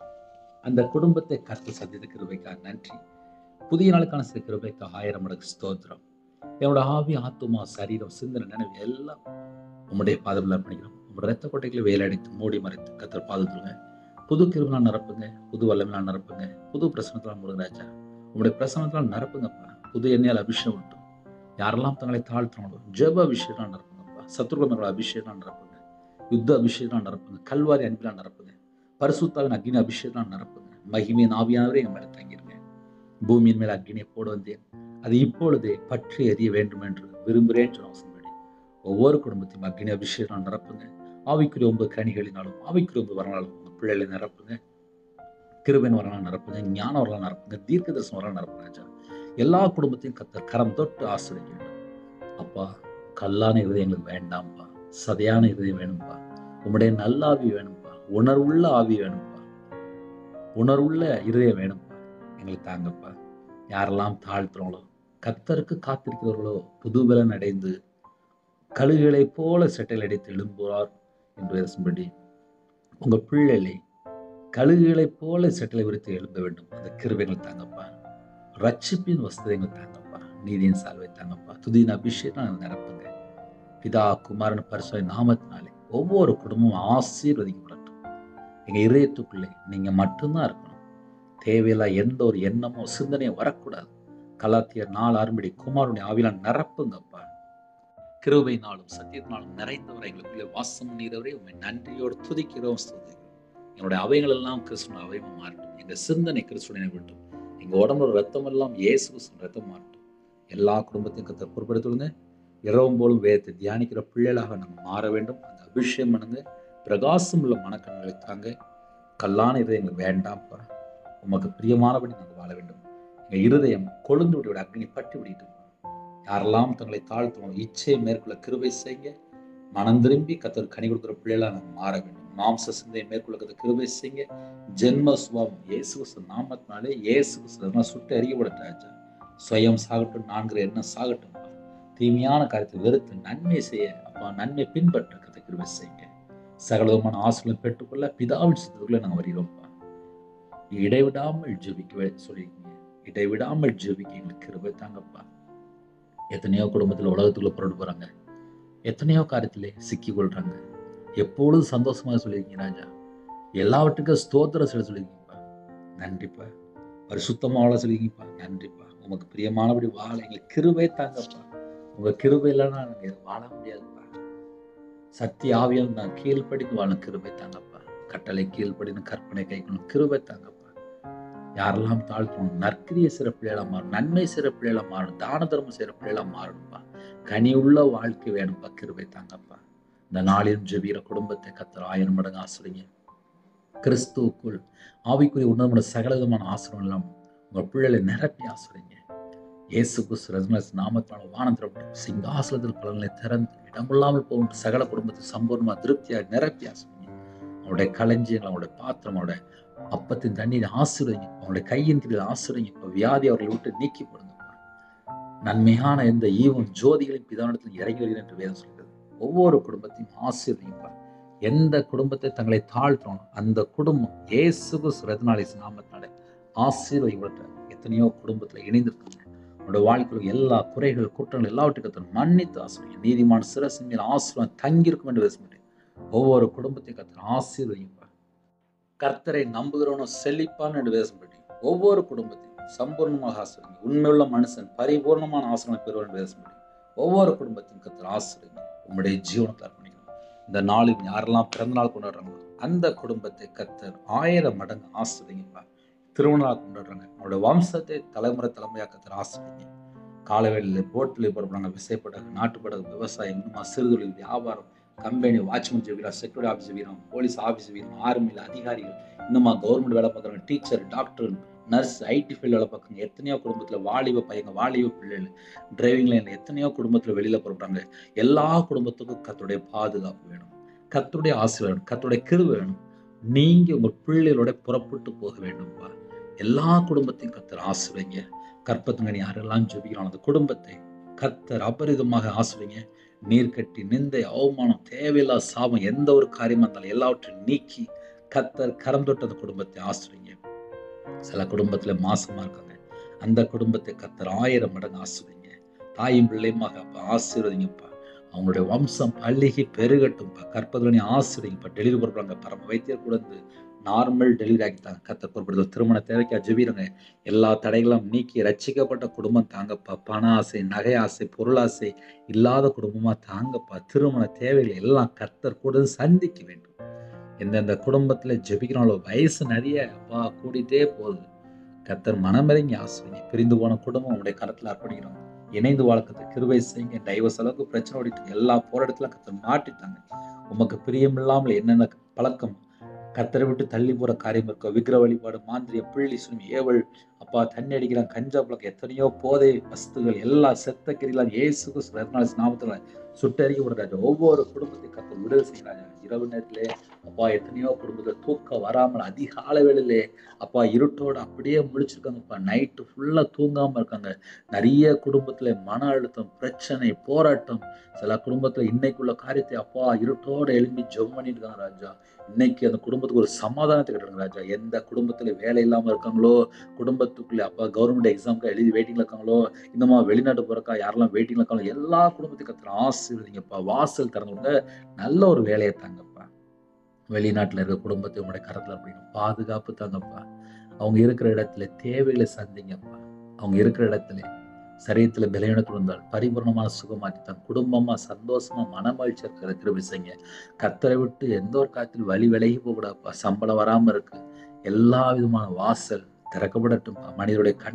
அந்த குடும்பத்தை கற்று சந்தித்த கிருபைக்காக நன்றி புதிய நாளுக்கான சில கிருபைக்கு ஆயிரம் மடங்கு ஸ்தோத்திரம் என்னோட ஆவி ஆத்துமா சரீரம் சிந்தனை நினைவு எல்லாம் உம்முடைய பாதத்தில் அர்ப்பணிக்கிறோம் உங்களோட ரத்த கொட்டைகளை வேலையடித்து மூடி மறைத்து கத்தர் பாதத்துருங்க புது கிருபனால் நிரப்புங்க புது வல்லமையால் நிரப்புங்க புது பிரசனத்தால் முருகராஜா உங்களுடைய பிரசனத்தால் நிரப்புங்கப்பா புது எண்ணெயால் அபிஷேகம் விட்டும் யாரெல்லாம் தங்களை தாழ்த்தினாங்களோ ஜெப அபிஷேகம் நிரப்புங்கப்பா சத்ருகமர்கள அபிஷேகம் நிரப்புங்க யுத்த அபிஷேகம் நிரப்புங்க கல்வாரி அன்பிலாம் நிரப்புங்க பரிசுத்தாவின் அக்னி அபிஷேகம் நிரப்புங்க மகிமையின் ஆவியானவரே எங்கள் மேலே தங்கிருங்க பூமியின் மேல் அக்னியை போட வந்தேன் அது இப்பொழுதே பற்றி எறிய வேண்டும் என்று விரும்புகிறேன் சொன்னபடி ஒவ்வொரு குடும்பத்தையும் அக்னி அபிஷேகம் நிரப்புங்க ஆவிக்குரிய ஒன்பது கனிகளினாலும் ஆவிக்குரிய ஒன்பது வரனாலும் உங்கள் பிள்ளைகளை நிரப்புங்க கிருபன் வரலாம் நிரப்புங்க ஞானம் வரலாம் நிரப்புங்க தீர்க்க தரிசனம் வரலாம் நிரப்புங்க ராஜா எல்லா குடும்பத்தையும் கத்தர் கரம் தொட்டு ஆசிரிக்க வேண்டும் அப்பா கல்லான இருதயம் எங்களுக்கு வேண்டாம்ப்பா சதையான இருதயம் வேணும்ப்பா உம்முடைய நல்ல ஆவி வேணும்ப்பா உணர்வுள்ள ஆவி வேணும்ப்பா உணர்வுள்ள இருதயம் வேணும்ப்பா எங்களுக்கு தாங்கப்பா யாரெல்லாம் தாழ்த்துறோங்களோ கத்தருக்கு காத்திருக்கிறவர்களோ புதுபலன் அடைந்து கழுகுகளைப் போல செட்டையில் அடித்து எழும்புவார் என்று பேசும்படி உங்க பிள்ளைகளை கழுகுகளைப் போல செட்டலை விரித்து எழும்ப வேண்டும் அந்த கிருபைகள் தாங்கப்பா ரட்சிப்பின் வசதிகள் தாங்கப்பா நீதியின் சால்வை தாங்கப்பா துதியின் அபிஷேகம் நிரப்புங்க பிதா குமாரன் பரிசுவை நாமத்தினாலே ஒவ்வொரு குடும்பமும் ஆசீர்வதிக்கப்படட்டும் எங்க இதயத்துக்குள்ளே நீங்க மட்டும்தான் இருக்கணும் தேவையில்லா எந்த ஒரு எண்ணமோ சிந்தனையும் வரக்கூடாது கலாத்தியர் நாலு ஆறுபடி குமாரனுடைய ஆவில நிரப்புங்கப்பா கிருபையினாலும் சத்தியத்தினாலும் நிறைந்தவரை எங்களுக்குள்ளே வாசம் நீரவரே உண்மை நன்றியோடு துதிக்கிறோம் ஸ்துதிக்கிறோம் எங்களுடைய அவைகள் எல்லாம் கிறிஸ்துவ அவைமா மாறட்டும் எங்க சிந்தனை கிறிஸ்துவனை விட்டும் எங்க உடம்புல ரத்தம் எல்லாம் இயேசு கிறிஸ்துவின் ரத்தம் மாறட்டும் எல்லா குடும்பத்தையும் கத்தர் பொறுப்படுத்துடுங்க இரவும் போலும் வேதத்தை தியானிக்கிற பிள்ளைகளாக நாங்கள் மாற வேண்டும் அந்த அபிஷேகம் பண்ணுங்க பிரகாசம் உள்ள மனக்கண்களை தாங்க கல்லான இதயங்கள் வேண்டாம்ப்பா உமக்கு பிரியமானபடி நாங்கள் வாழ வேண்டும் எங்கள் இருதயம் கொழுந்து விட அக்னி பட்டு விடிட்டு யாரெல்லாம் தங்களை தாழ்த்துவோம் இச்சையை மேற்கொள்ள கிருபை செய்யுங்க மனம் திரும்பி கத்தர் கனி கொடுக்குற பிள்ளைகளா நாங்கள் மாற வேண்டும் மாம்ச சிந்தையை மேற்கொள்ள கத்தர் கிருபை செய்யுங்க ஜென்ம சுபாவம் இயேசு கிறிஸ்து நாமத்தினாலே இயேசு கிறிஸ்து சுட்டு அறியப்படட்டாச்சா சுயம் சாகட்டும் நான்கிற எண்ணம் சாகட்டும் தீமையான காரியத்தை வெறுத்து நன்மை செய்ய அப்பா நன்மை பின்பற்ற கத்தை கிருபை செய்யுங்க சகலவிதமான ஆசிரியர் பெற்றுக்கொள்ள பிதாவின் சித்தத்துக்குள்ள நாங்கள் வருகிறோம்ப்பா இடைவிடாமல் ஜெபிக்க சொல்லியிருக்கீங்க இடைவிடாமல் ஜெபிக்க எங்களுக்கு கிருபை தாங்கப்பா எத்தனையோ குடும்பத்தில் உலகத்துக்குள்ள புரண்டு போறாங்க எத்தனையோ காரியத்திலே சிக்கி கொள்றாங்க எப்பொழுதும் சந்தோஷமாக சொல்லியிருக்கீங்க ராஜா எல்லாவற்றுக்கும் ஸ்தோத்திரம் சொல்ல சொல்லியிருக்கீங்கப்பா நன்றிப்பா பரிசுத்தமாக வாழ சொல்லியிருக்கீங்கப்பா நன்றிப்பா உமக்கு பிரியமானபடி வாழ எங்களுக்கு கிருபை தாங்கப்பா உங்க கிருபை இல்லைன்னா நாங்கள் வாழ முடியாதுப்பா சக்தி ஆவியம் நான் கீழ்ப்படிந்து வாழ கிருபை தாங்கப்பா கட்டளை கீழ்ப்படின்னு கற்பனை கைக்கணும் கிருபை தாங்கப்பா யாரெல்லாம் தாழ்த்தணும் நற்கிரிய சிற பிள்ளைகளா மாறும் நன்மை சிற பிள்ளைகளா மாறணும் தான தர்மம் செய்கிற பிள்ளைகளா மாறணும்ப்பா கனி உள்ள வாழ்க்கை வேணும்ப்பா கிருபை தாங்கப்பா இந்த நாளிலும் ஜெபிக்கிற குடும்பத்தை கத்தர் ஆயிரம் மடங்கு ஆசிரிங்க கிறிஸ்துவுக்குள் ஆவிக்குரிய உன்னதமான சகல விதமான ஆசிரம் எல்லாம் உங்கள் பிள்ளைகளை நிரப்பி ஆசிரிங்க இயேசு கிறிஸ்து ரத்னஸ் நாமத்தான வானந்திரம் சிங்காசனத்தில் பலன்களை திறந்து இடமில்லாமல் போகும் சகல குடும்பத்தை சம்பூர்ணமாக திருப்தியாக நிரப்பி ஆசிரிங்க அவருடைய களஞ்சியங்கள் அவருடைய பாத்திரம் அவருடைய அப்பத்தின் தண்ணீர் ஆசிரியங்க அவங்களுடைய கையின் கீழ் ஆசிரியங்க இப்போ வியாதி அவர்களை விட்டு நீக்கி போடுங்க நன்மையான எந்த ஈவும் ஜோதிகளையும் பிதானத்தில் இறங்கி வருகிறேன் என்று வேதம் சொல்கிறது ஒவ்வொரு குடும்பத்தையும் ஆசீர்வதிங்கப்பா எந்த குடும்பத்தை தங்களை தாழ்த்தணும் அந்த குடும்பம் இயேசுகு ரத்னாலிஸ் நாமத்தினால ஆசீர்வதிக்கப்பட்ட எத்தனையோ குடும்பத்தில் இணைந்திருக்காங்க உங்களோட வாழ்க்கையில் எல்லா குறைகள் குற்றங்கள் எல்லாவற்றுக்கும் மன்னித்து ஆசிரியம் நீதிமான சிரசின் மேல் ஆசீர்வாதம் தங்கியிருக்கும் என்று பேச முடியும் ஒவ்வொரு குடும்பத்தையும் கத்தர் ஆசீர்வதிங்கப்பா கர்த்தரை நம்புகிறவனும் செழிப்பான் என்று பேச முடியும் ஒவ்வொரு குடும்பத்தையும் சம்பூர்ணமாக ஆசிரியம் உண்மையுள்ள மனுஷன் பரிபூர்ணமான ஆசிரியம் பெறுவான் என்று பேச முடியும் ஒவ்வொரு குடும்பத்தையும் கத்தர் ஆசிரியம் உங்களுடைய ஜீவனத்தை அர்ப்பணிக்கணும் இந்த நாளில் யாரெல்லாம் பிறந்த நாள் கொண்டாடுறாங்களோ அந்த குடும்பத்தை கத்தர் ஆயிரம் மடங்கு ஆசிரியங்கப்பா திருமணம் கொண்டாடுறாங்க அவரோட வம்சத்தை தலைமுறை தலைமுறையாக கத்தர் ஆசிரியங்க காலவேளையில் போட்டில் போடுறாங்க விசைப்படகு நாட்டுப்படகு விவசாயம் இன்னும் சிறுதொழில் வியாபாரம் கம்பெனி வாட்ச்மேன் ஜெவிரம் செக்யூரிட்டி ஆஃபீஸ் வீரம் போலீஸ் ஆஃபீஸ் வீரம் ஆர்மியில் அதிகாரிகள் இன்னுமா கவர்மெண்ட் வேலை பார்க்குறவங்க teacher doctor nurse IT field வேலை பார்க்குறாங்க எத்தனையோ குடும்பத்தில் வாலிப பையங்க வாலிப பிள்ளைகள் டிரைவிங் லைனில் எத்தனையோ குடும்பத்தில் வெளியில் புறப்படுறாங்க எல்லா குடும்பத்துக்கும் கத்துடைய பாதுகாப்பு வேணும் கத்துடைய ஆசை வேணும் கத்துடைய கிரு வேணும் நீங்க உங்க பிள்ளைகளோட புறப்பட்டு போக வேண்டும்பா எல்லா குடும்பத்தையும் கத்தர் ஆசுவைங்க கற்பத்துங்கனி யாரெல்லாம் ஜெபிக்கிறான் அந்த குடும்பத்தை கத்தர் அபரிதமாக ஆசுவைங்க நீர் கட்டி நிந்தை அவமானம் தேவையில்லா சாபம் எந்த ஒரு காரியமா இருந்தாலும் எல்லாவற்றையும் நீக்கி கத்தர் கரம் தொட்ட அந்த குடும்பத்தை ஆசுவைங்க சில குடும்பத்துல மாசமா இருக்காங்க அந்த குடும்பத்தை கத்தர் ஆயிரம் மடங்கு ஆசுவைங்க தாயும் பிள்ளையுமாக அப்ப ஆசீர்வதிங்கப்பா அவங்களுடைய வம்சம் பள்ளிகி பெருகட்டும்ப்பா கற்பதனி ஆசிரியப்பா டெலிவரி பண்ணுறாங்க பரம வைத்தியர் கூட இருந்து நார்மல் டெலிவரி ஆகிட்டாங்க கத்த பொறுப்படுது திருமண தேவைக்கா ஜெபிருங்க எல்லா தடைகளும் நீக்கி ரட்சிக்கப்பட்ட குடும்பம் தாங்கப்பா பண ஆசை நகை ஆசை பொருளாசை இல்லாத குடும்பமா தாங்கப்பா திருமண தேவைகளை எல்லாம் கர்த்தர் கூட சந்திக்க வேண்டும் எந்தெந்த குடும்பத்துல ஜெபிக்கிறாங்களோ வயசு நிறைய அப்பா கூடிட்டே போகுது கர்த்தர் மனமிறங்கி ஆசிரியங்க பிரிந்து போன குடும்பம் உங்களுடைய கரத்துல அர்ப்பணிக்கிறோம் இணைந்து வாழ்க்கத்தை கிருவை செய்யுங்க டைவர்ஸ் அளவுக்கு பிரச்சனை ஓடிட்டு எல்லா போராட்டத்துல கத்தர் மாட்டிட்டாங்க உமக்கு பிரியமில்லாமல் என்னென்ன பழக்கம் கத்தரை விட்டு தள்ளி போற காரியம் இருக்கோ விக்கிர வழிபாடு மாந்திரிய பிள்ளி சுமி ஏவல் அப்பா தண்ணி அடிக்கிறான் கஞ்சா பழக்கம் எத்தனையோ போதை வஸ்துகள் எல்லா செத்த கிரிலாம் இயேசுக்கு ரத்னாலிஸ் நாமத்துல சுட்டறிக்கப்படுறாங்க ஒவ்வொரு குடும்பத்தையும் கத்தர் விடுதலை செய்கிறாங்க இரவு நேரத்திலே அப்பா எத்தனையோ குடும்பத்தில் தூக்கம் வராமல் அதிகால வேளையிலே அப்பா இருட்டோட அப்படியே முழிச்சிருக்காங்கப்பா நைட்டு ஃபுல்லாக தூங்காமல் இருக்காங்க நிறைய குடும்பத்தில் மன அழுத்தம் பிரச்சனை போராட்டம் சில குடும்பத்தில் இன்னைக்குள்ள காரியத்தை அப்பா இருட்டோட எழும்பி ஜெபம் பண்ணிட்டு இருக்காங்க ராஜா இன்னைக்கு அந்த குடும்பத்துக்கு ஒரு சமாதானத்தை கட்டுறாங்க ராஜா எந்த குடும்பத்தில் வேலை இல்லாமல் இருக்காங்களோ குடும்பத்துக்குள்ளே அப்பா கவர்மெண்ட் எக்ஸாமுக்கு எழுதி வெயிட்டிங்கில் இருக்காங்களோ இன்னுமா வெளிநாட்டு போகிறக்கா யாரெல்லாம் வெயிட்டிங்கில் இருக்காங்களோ எல்லா குடும்பத்துக்கும் கத்துற ஆசீர்வதிங்கப்பா வாசல் திறந்து விட நல்ல ஒரு வேலையை தாங்கப்பா வெளிநாட்டில் இருக்க குடும்பத்தை உங்களுடைய கரத்தில் அப்படின்னு பாதுகாப்பு தாங்கப்பா அவங்க இருக்கிற இடத்துல தேவைகளை சந்திங்கப்பா அவங்க இருக்கிற இடத்துல சரீரத்தில் பலவீனத்தில் இருந்தால் பரிபூர்ணமான சுகமாக்கி தன் குடும்பமா சந்தோஷமா மனமகிழ்ச்சி இருக்கிற கிருபி செய்யுங்க கத்தரை விட்டு எந்த ஒரு காலத்தில் வழி விலகி போகக்கூடாதுப்பா சம்பளம் வராம இருக்கு எல்லா விதமான வாசல் திறக்கப்படட்டும்ப்பா மனிதருடைய கண்கள்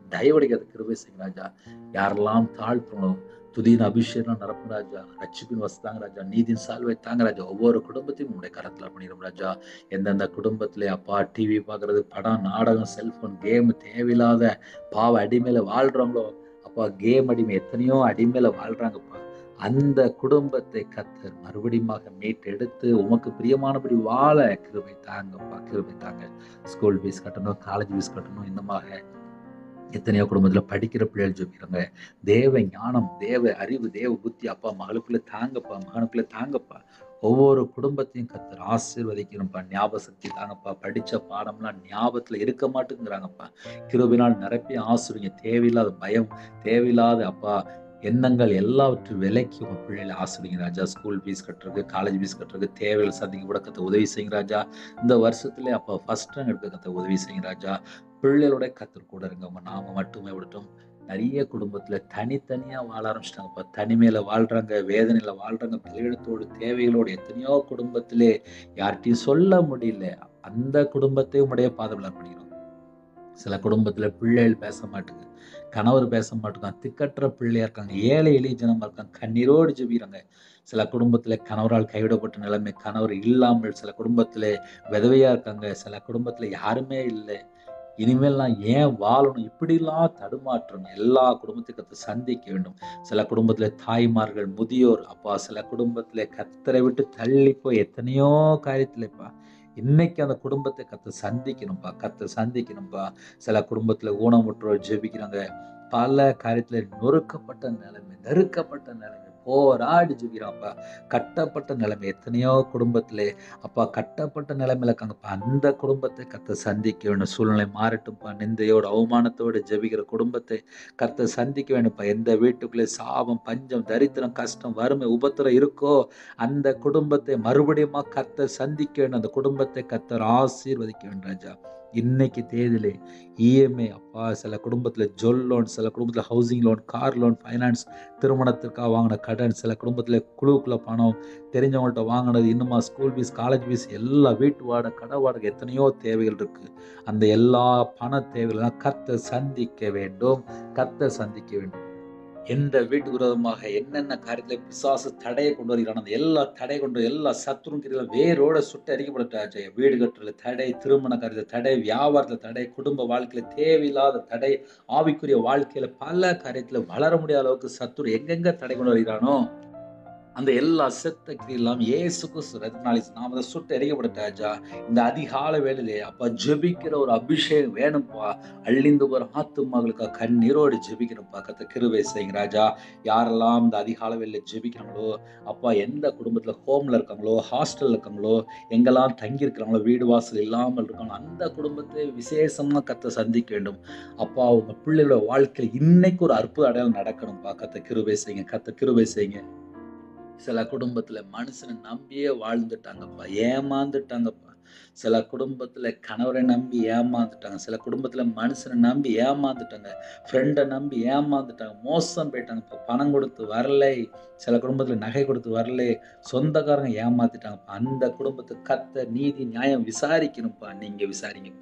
தயவடைக்காத கிருபை செய்யுங்க ராஜா யாரெல்லாம் தாழ்த்தணும் துதியின் அபிஷேகம் நிரப்பும் ராஜா ரட்சிப்பின் வசதாங்க ராஜா நீதியின் சால்வை தாங்க ராஜா ஒவ்வொரு குடும்பத்தையும் உங்களுடைய கரத்தில் பண்ணிடும் ராஜா எந்தெந்த குடும்பத்துல அப்பா டிவி பார்க்கறது படம் நாடகம் செல்போன் கேம் தேவையில்லாத பாவ அடிமையில வாழ்றவங்களோ அப்பா கேம் அடிமை எத்தனையோ அடிமையில வாழ்றாங்கப்பா அந்த குடும்பத்தை கத்தர் மறுபடியுமாக மீட்டெடுத்து உமக்கு பிரியமானபடி வாழ கிருபை தாங்கப்பா கிருபை தாங்க ஸ்கூல் ஃபீஸ் கட்டணும் காலேஜ் ஃபீஸ் கட்டணும் இன்னமாக எத்தனையோ குடும்பத்துல படிக்கிற பிள்ளைகள் ஜெபிக்கிறாங்க தேவ ஞானம் தேவ அறிவு தேவ புத்தி அப்பா மகளுக்குள்ள தாங்கப்பா மகனுக்குள்ள தாங்கப்பா ஒவ்வொரு குடும்பத்தையும் கத்தர் ஆசீர்வதிக்கணும்ப்பா ஞாபக சக்தி தாங்கப்பா படிச்ச பாடம்லாம் ஞாபகத்துல இருக்க மாட்டேங்கிறாங்கப்பா கிருபினால் நிரப்பி ஆசிரியங்க தேவையில்லாத பயம் தேவையில்லாத அப்பா எண்ணங்கள் எல்லாவற்றையும் விலைக்கு உங்க பிள்ளைகளை ஆசிரியங்க ராஜா ஸ்கூல் ஃபீஸ் கட்டுறதுக்கு காலேஜ் ஃபீஸ் கட்டுறதுக்கு தேவையில்லை சந்திக்க கூட கத்த உதவி செய்யுங்க ராஜா இந்த வருஷத்துல அப்பா ஃபர்ஸ்ட் ரேங்க் எடுக்க கத்த உதவி செய்யுங்க ராஜா பிள்ளைகளோட கத்தர் கூட இருங்க உங்க நாம மட்டுமே விடட்டும் நிறைய குடும்பத்துல தனித்தனியா வாழ ஆரம்பிச்சிட்டாங்கப்பா தனிமையில வாழ்றாங்க வேதனையில வாழ்றாங்க பலவீனத்தோடு தேவைகளோடு எத்தனையோ குடும்பத்திலே யார்கிட்டயும் சொல்ல முடியல அந்த குடும்பத்தை உடைய பாதவிழா பண்ணிக்கிறோம் சில குடும்பத்துல பிள்ளைகள் பேச மாட்டுங்க கணவர் பேச மாட்டேங்கான் திக்கற்ற பிள்ளையா இருக்காங்க ஏழை எளிய ஜனமா இருக்காங்க கண்ணீரோடு ஜெபிக்கிறாங்க சில குடும்பத்துல கணவரால் கைவிடப்பட்ட நிலைமை கணவர் இல்லாமல் சில குடும்பத்துல விதவையா இருக்காங்க சில குடும்பத்துல யாருமே இல்லை இனிமேல் நான் ஏன் வாழணும் இப்படிலாம் தடுமாற்றம் எல்லா குடும்பத்தையும் கத்து சந்திக்க வேண்டும் சில குடும்பத்துல தாய்மார்கள் முதியோர் அப்பா சில குடும்பத்துல கத்தரை விட்டு தள்ளி போய் எத்தனையோ காரியத்துலப்பா இன்னைக்கு அந்த குடும்பத்தை கத்து சந்திக்கணும்ப்பா கத்து சந்திக்கணும்ப்பா சில குடும்பத்துல ஊனமுற்றோர் ஜெபிக்கிறாங்க பல காரியத்துல நொறுக்கப்பட்ட நிலைமை நெருக்கப்பட்ட நிலைமை போராடி ஜெபிக்கிறான்ப்பா கட்டப்பட்ட நிலைமை எத்தனையோ குடும்பத்திலே அப்பா கட்டப்பட்ட நிலைமையில இருக்காங்கப்பா அந்த குடும்பத்தை கத்த சந்திக்க வேண்டும் சூழ்நிலை மாறட்டும்ப்பா நிந்தையோட அவமானத்தோட ஜெபிக்கிற குடும்பத்தை கத்த சந்திக்க வேண்டும்ப்பா எந்த வீட்டுக்குள்ளே சாபம் பஞ்சம் தரித்திரம் கஷ்டம் வறுமை உபத்திரம் இருக்கோ அந்த குடும்பத்தை மறுபடியும் கத்த சந்திக்க வேண்டும் அந்த குடும்பத்தை கத்தர் ஆசீர்வதிக்க வேண்டும் ராஜா இன்னைக்கு தேதியிலே இஎம்ஐ அப்பா சில குடும்பத்தில் ஜொல் லோன் சில குடும்பத்தில் housing loan car loan finance திருமணத்திற்காக வாங்கின கடன் சில குடும்பத்தில் குழுவுக்குள்ள பணம் தெரிஞ்சவங்கள்ட்ட வாங்கினது இன்னுமா ஸ்கூல் ஃபீஸ் காலேஜ் ஃபீஸ் எல்லா வீட்டு வாடகை கடை வாடகை எத்தனையோ தேவைகள் இருக்கு அந்த எல்லா பண தேவைகள்லாம் கத்த சந்திக்க வேண்டும் கத்த சந்திக்க வேண்டும் எந்த வீட்டு விரோதமாக என்னென்ன காரியத்தில் பிசாசு தடையை கொண்டு வருகிறான் அந்த எல்லா தடை கொண்டு எல்லா சத்துரும் கிரிகளும் வேரோட சுட்டு அடிக்கப்பட்ட வீடு கட்டுறதுல தடை திருமண காரியத்தில் தடை வியாபாரத்தில் தடை குடும்ப வாழ்க்கையில தேவையில்லாத தடை ஆவிக்குரிய வாழ்க்கையில பல காரியத்துல வளர முடியாத அளவுக்கு சத்துரு எங்கெங்க தடை கொண்டு வருகிறானோ அந்த எல்லா செத்த கிரியெல்லாம் ஏசு கிறிஸ்து ரத்னாலி நாம அதை சுட்டு எறியப்பட்ட ராஜா இந்த அதிகால வேலையிலே அப்பா ஜெபிக்கிற ஒரு அபிஷேகம் வேணும்ப்பா அழிந்து போற ஆத்துமாக்களுக்கா கண்ணீரோடு ஜெபிக்கிறப்பா கத்த கிருவை செய்யுங்க ராஜா யாரெல்லாம் இந்த அதிகால வேலையில ஜெபிக்கிறாங்களோ அப்பா எந்த குடும்பத்துல ஹோம்ல இருக்காங்களோ ஹாஸ்டல்ல இருக்காங்களோ எங்கெல்லாம் தங்கி இருக்கிறாங்களோ வீடு வாசல் இல்லாமல் இருக்காங்களோ அந்த குடும்பத்தை விசேஷமா கத்த சந்திக்க வேண்டும் அப்பா உங்க பிள்ளைகளோட வாழ்க்கையில் இன்னைக்கு ஒரு அற்புத அடையாளம் நடக்கணும்ப்பா கத்த கிருவை செய்யுங்க கத்த கிருவை செய்யுங்க சில குடும்பத்துல மனுஷனை நம்பியே வாழ்ந்துட்டாங்கப்பா ஏமாந்துட்டாங்கப்பா சில குடும்பத்துல கணவரை நம்பி ஏமாந்துட்டாங்க சில குடும்பத்துல மனுஷனை நம்பி ஏமாந்துட்டாங்க ஃப்ரெண்டை நம்பி ஏமாந்துட்டாங்க மோசம் போயிட்டாங்கப்பா பணம் கொடுத்து வரலை சில குடும்பத்துல நகை கொடுத்து வரலை சொந்தக்காரங்க ஏமாத்திட்டாங்கப்பா அந்த குடும்பத்துக்கு கத்த நீதி நியாயம் விசாரிக்கணும்ப்பா நீங்க விசாரிங்கப்பா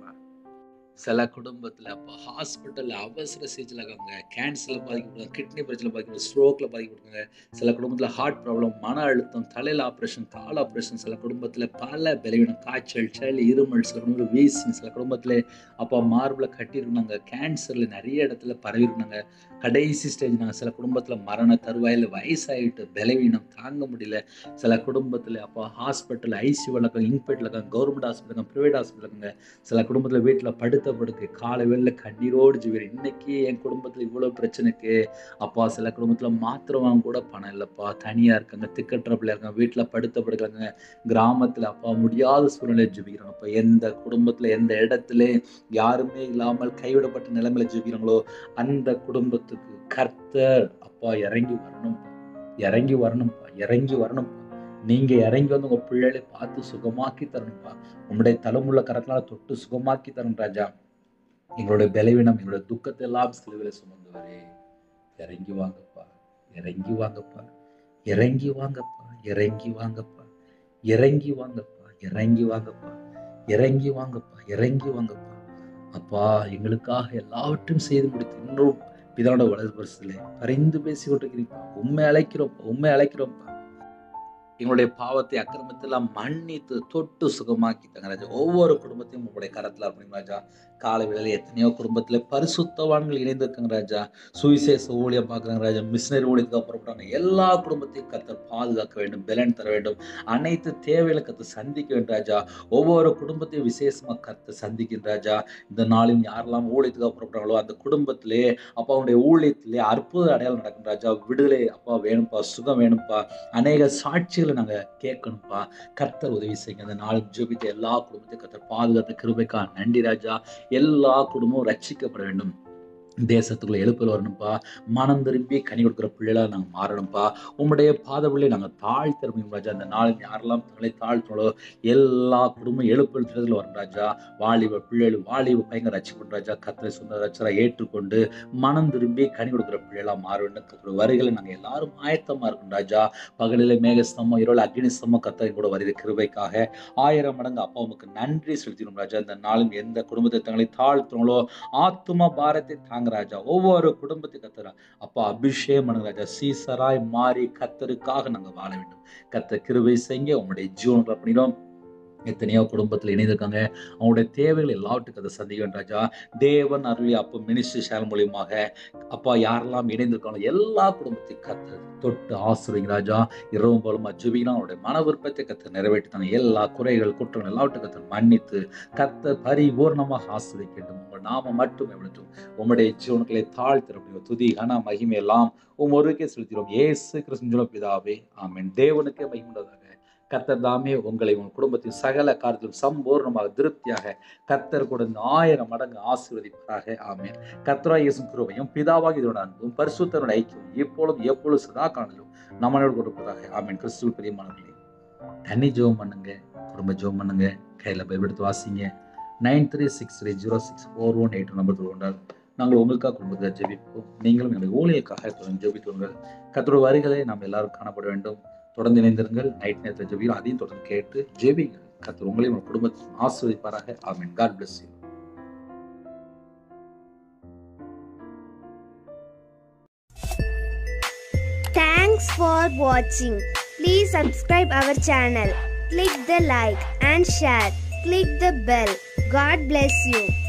சில குடும்பத்தில் அப்போ ஹாஸ்பிட்டலில் அவசர சிகிச்சையில் இருக்காங்க கேன்சரில் பாதிக்கப்படுறாங்க கிட்னி பிரச்சனை பாதிக்கப்படுறாங்க ஸ்ட்ரோக்கில் பாதிக்கப்படுறாங்க சில குடும்பத்தில் ஹார்ட் ப்ராப்ளம் மன அழுத்தம் தலையில் ஆப்ரேஷன் கால் ஆப்ரேஷன் சில குடும்பத்தில் பல பலவீனம் காய்ச்சல் சளி இருமல் சில குடும்பத்தில் வீசிங் சில குடும்பத்தில் அப்போ மார்பில் கட்டியிருந்தாங்க கேன்சரில் நிறைய இடத்துல பரவிருந்தாங்க கடைசி ஸ்டேஜ் நாங்கள் சில குடும்பத்தில் மரண தருவாயில் வயசாகிட்டு பலவீனம் தாங்க முடியல சில குடும்பத்தில் அப்போ ஹாஸ்பிட்டல் ஐசியூவில் இருக்காங்க இன்பேட்டில் இருக்காங்க கவர்மெண்ட் ஹாஸ்பிட்டல் இருக்காங்க ப்ரைவேட் ஹாஸ்பிட்டல் இருக்காங்க சில குடும்பத்தில் வீட்டில் படுத்த படுக்கை காலை வெளில கண்ணீரோடு ஜீவிரம் இன்னைக்கு என் குடும்பத்தில் இவ்வளோ பிரச்சனைக்கு அப்பா சில குடும்பத்தில் மாத்திரை வாங்க கூட பணம் இல்லைப்பா தனியாக இருக்காங்க திக்கற்ற பிள்ளை இருக்காங்க வீட்டில் படுத்த படுக்கிறாங்க கிராமத்தில் அப்பா முடியாத சூழ்நிலை ஜீவிக்கிறாங்க அப்போ எந்த குடும்பத்தில் எந்த இடத்துல யாருமே இல்லாமல் கைவிடப்பட்ட நிலைமையில ஜீவிக்கிறாங்களோ அந்த குடும்பத்துக்கு கர்த்தர் அப்பா இறங்கி வரணும்ப்பா இறங்கி வரணும்ப்பா இறங்கி வரணும்ப்பா நீங்க இறங்கி வந்து உங்க பிள்ளைகளை பார்த்து சுகமாக்கி தரணும்ப்பா உங்களுடைய தலைமுள்ள கரத்தினால தொட்டு சுகமாக்கி தரணும் ராஜா எங்களுடைய பலவீனம் எங்களுடைய துக்கத்தை எல்லாம் சிலுவையில சுமந்தவரே இறங்கி வாங்கப்பா இறங்கி வாங்கப்பா இறங்கி வாங்கப்பா இறங்கி வாங்கப்பா இறங்கி வாங்கப்பா இறங்கி வாங்கப்பா இறங்கி வாங்கப்பா இறங்கி வாங்கப்பா அப்பா எங்களுக்காக எல்லாவற்றையும் செய்து முடித்து இன்னும் பிதாவோட வலது பரிசுல பரிந்து பேசி கொண்டிருக்கிறீப்பா உண்மை அழைக்கிறோம்ப்பா உண்மை அழைக்கிறோம்ப்பா எங்களுடைய பாவத்தை அக்கிரமத்தெல்லாம் மன்னித்து தொட்டு சுகமாக்கி தங்க ராஜா ஒவ்வொரு குடும்பத்தையும் உங்களுடைய கரத்தில் அப்படின்னு ராஜா காலை வேளையில் எத்தனையோ குடும்பத்தில் பரிசுத்தவான்கள் இணைந்திருக்காங்க ராஜா சுவிசேஷ ஊழியம் பார்க்குறாங்க ராஜா மிஷினரி ஊழியத்துக்கு புறப்பட்டாங்க எல்லா குடும்பத்தையும் கத்தர் பாதுகாக்க வேண்டும் பெலன் தர வேண்டும் அனைத்து தேவைகளை கத்து சந்திக்க வேண்டும் ராஜா ஒவ்வொரு குடும்பத்தையும் விசேஷமாக கத்து சந்திக்கின்ற ராஜா இந்த நாளையும் யாரெல்லாம் ஊழியத்துக்கு புறப்பட்டாங்களோ அந்த குடும்பத்திலே அப்பா அவனுடைய ஊழியத்திலே அற்புத அடையாளம் நடக்கும் ராஜா விடுதலை அப்பா வேணும்ப்பா சுகம் வேணும்ப்பா அநேக சாட்சிகளை நாங்கள் கேட்கணும்ப்பா கர்த்தர் உதவி செய்யுங்க அந்த நாளும் ஜெபித்த எல்லா குடும்பத்தையும் கர்த்தர் பாதுகாத்த கிருபைக்கா நன்றி ராஜா எல்லா குடும்பமும் ரட்சிக்கப்பட வேண்டும் தேசத்துக்குள்ள எழுப்பல் வரணும்ப்பா மனம் திரும்பி கனி கொடுக்குற பிள்ளைகளாக நாங்கள் மாறணும்ப்பா உம்முடைய பாதவிலே நாங்கள் தாழ்த்திறமையும் ராஜா அந்த நாளில் யாரெல்லாம் தங்களை தாழ்த்தினாலோ எல்லா குடும்பம் எழுப்பல் திட்டத்தில் வரும் ராஜா வாலிப பிள்ளைகள் வாலிப பையங்க ரசிக்கணும் ராஜா கத்திரை சொந்த ரச்சரை ஏற்றுக்கொண்டு மனம் திரும்பி கனி கொடுக்குற பிள்ளைகளாக மாற வேண்டும் கத்தோட வரிகளை நாங்கள் எல்லாரும் ஆயத்தமாக இருக்கணும் ராஜா பகலில் மேகஸ்தமம் இரவில் அக்னிஸ்தமம் கத்தரை கூட வருகிற கிருபைக்காக ஆயிரம் மடங்கு அப்பா உமக்கு நன்றி செலுத்தினோம் ராஜா இந்த நாளும் எந்த குடும்பத்தை தங்களை தாழ்த்தினாலோ ஆத்தும பாரத்தை தாங்க ராஜா ஒவ்வொரு குடும்பத்தை கத்துறா அப்பா அபிஷேகம் பண்ணுங்க ராஜா சீசராய் மாறி கத்தருக்காக நாங்க வாழ வேண்டும் கத்த கிருபை செய்ய உங்களுடைய ஜீவனங்களை பண்ணிடும் எத்தனையோ குடும்பத்தில் இணைந்திருக்காங்க அவங்களுடைய தேவைகள் எல்லாவற்றுக்கும் அதை சந்திக்க ராஜா தேவன் அருளி அப்போ மினிஸ்ட்ரி சேனல் மூலியமாக அப்பா யாரெல்லாம் இணைந்திருக்காங்களோ எல்லா குடும்பத்தையும் கத்த தொட்டு ஆசிரியங்க ராஜா இரவும் போலும் ஜெபிக்கணும் அவருடைய மன விருப்பத்தை கத்த நிறைவேற்றி தானே எல்லா குறைகள் குற்றங்கள் எல்லாவற்றையும் கத்த மன்னித்து கத்த பரிபூர்ணமாக ஆசிரிக்க வேண்டும் உங்கள் நாம மட்டும் எவ்வளவு உம்முடைய ஜீவனங்களை தாழ்த்திட துதி கன மகிமை எல்லாம் உம் ஒருக்கே செலுத்திடும் ஏசு கிருஷ்ண பிதாவே ஆமென் தேவனுக்கே மகிமுள்ளதாக கர்த்தர் தாமே உங்களை உங்கள் குடும்பத்தின் சகல காரியத்திலும் சம்பூர்ணமாக திருப்தியாக கர்த்தர் கூட இந்த ஆயிரம் மடங்கு ஆசீர்வதிப்பாராக ஆமென் கர்த்தரா இயேசு கிருபையும் பிதாவாக இதோட அன்பும் பரிசுத்தரோட ஐக்கியம் இப்பொழுதும் எப்பொழுது சதா காணலும் நம்மளோட கொடுப்பதாக ஆமென் கிறிஸ்துவ பிரியமானவர்களே தனி ஜோம் பண்ணுங்க குடும்ப ஜோம் பண்ணுங்க கையில் பயன்படுத்தி வாசிங்க nine three six three zero six four one eight number கொண்டால் நாங்கள் உங்களுக்காக குடும்பத்தை ஜெபிப்போம் நீங்களும் எங்களுக்கு ஊழியக்காக தொடர்ந்து ஜெபித்துவங்கள் கத்தோட வரிகளை நாம் எல்லாரும் காணப்பட வேண்டும் தொடர்ந்து இணைந்திருங்கள் நைட் நேரத்தில் ஜெபிக்கிறோம் அதையும் தொடர்ந்து கேட்டு ஜெபிங்க கத்தர் உங்களையும் உங்கள் குடும்பத்தையும் ஆசீர்வதிப்பாராக amen God bless you Thanks for watching. Please subscribe our channel. Click the like and share. Click the bell. God bless you.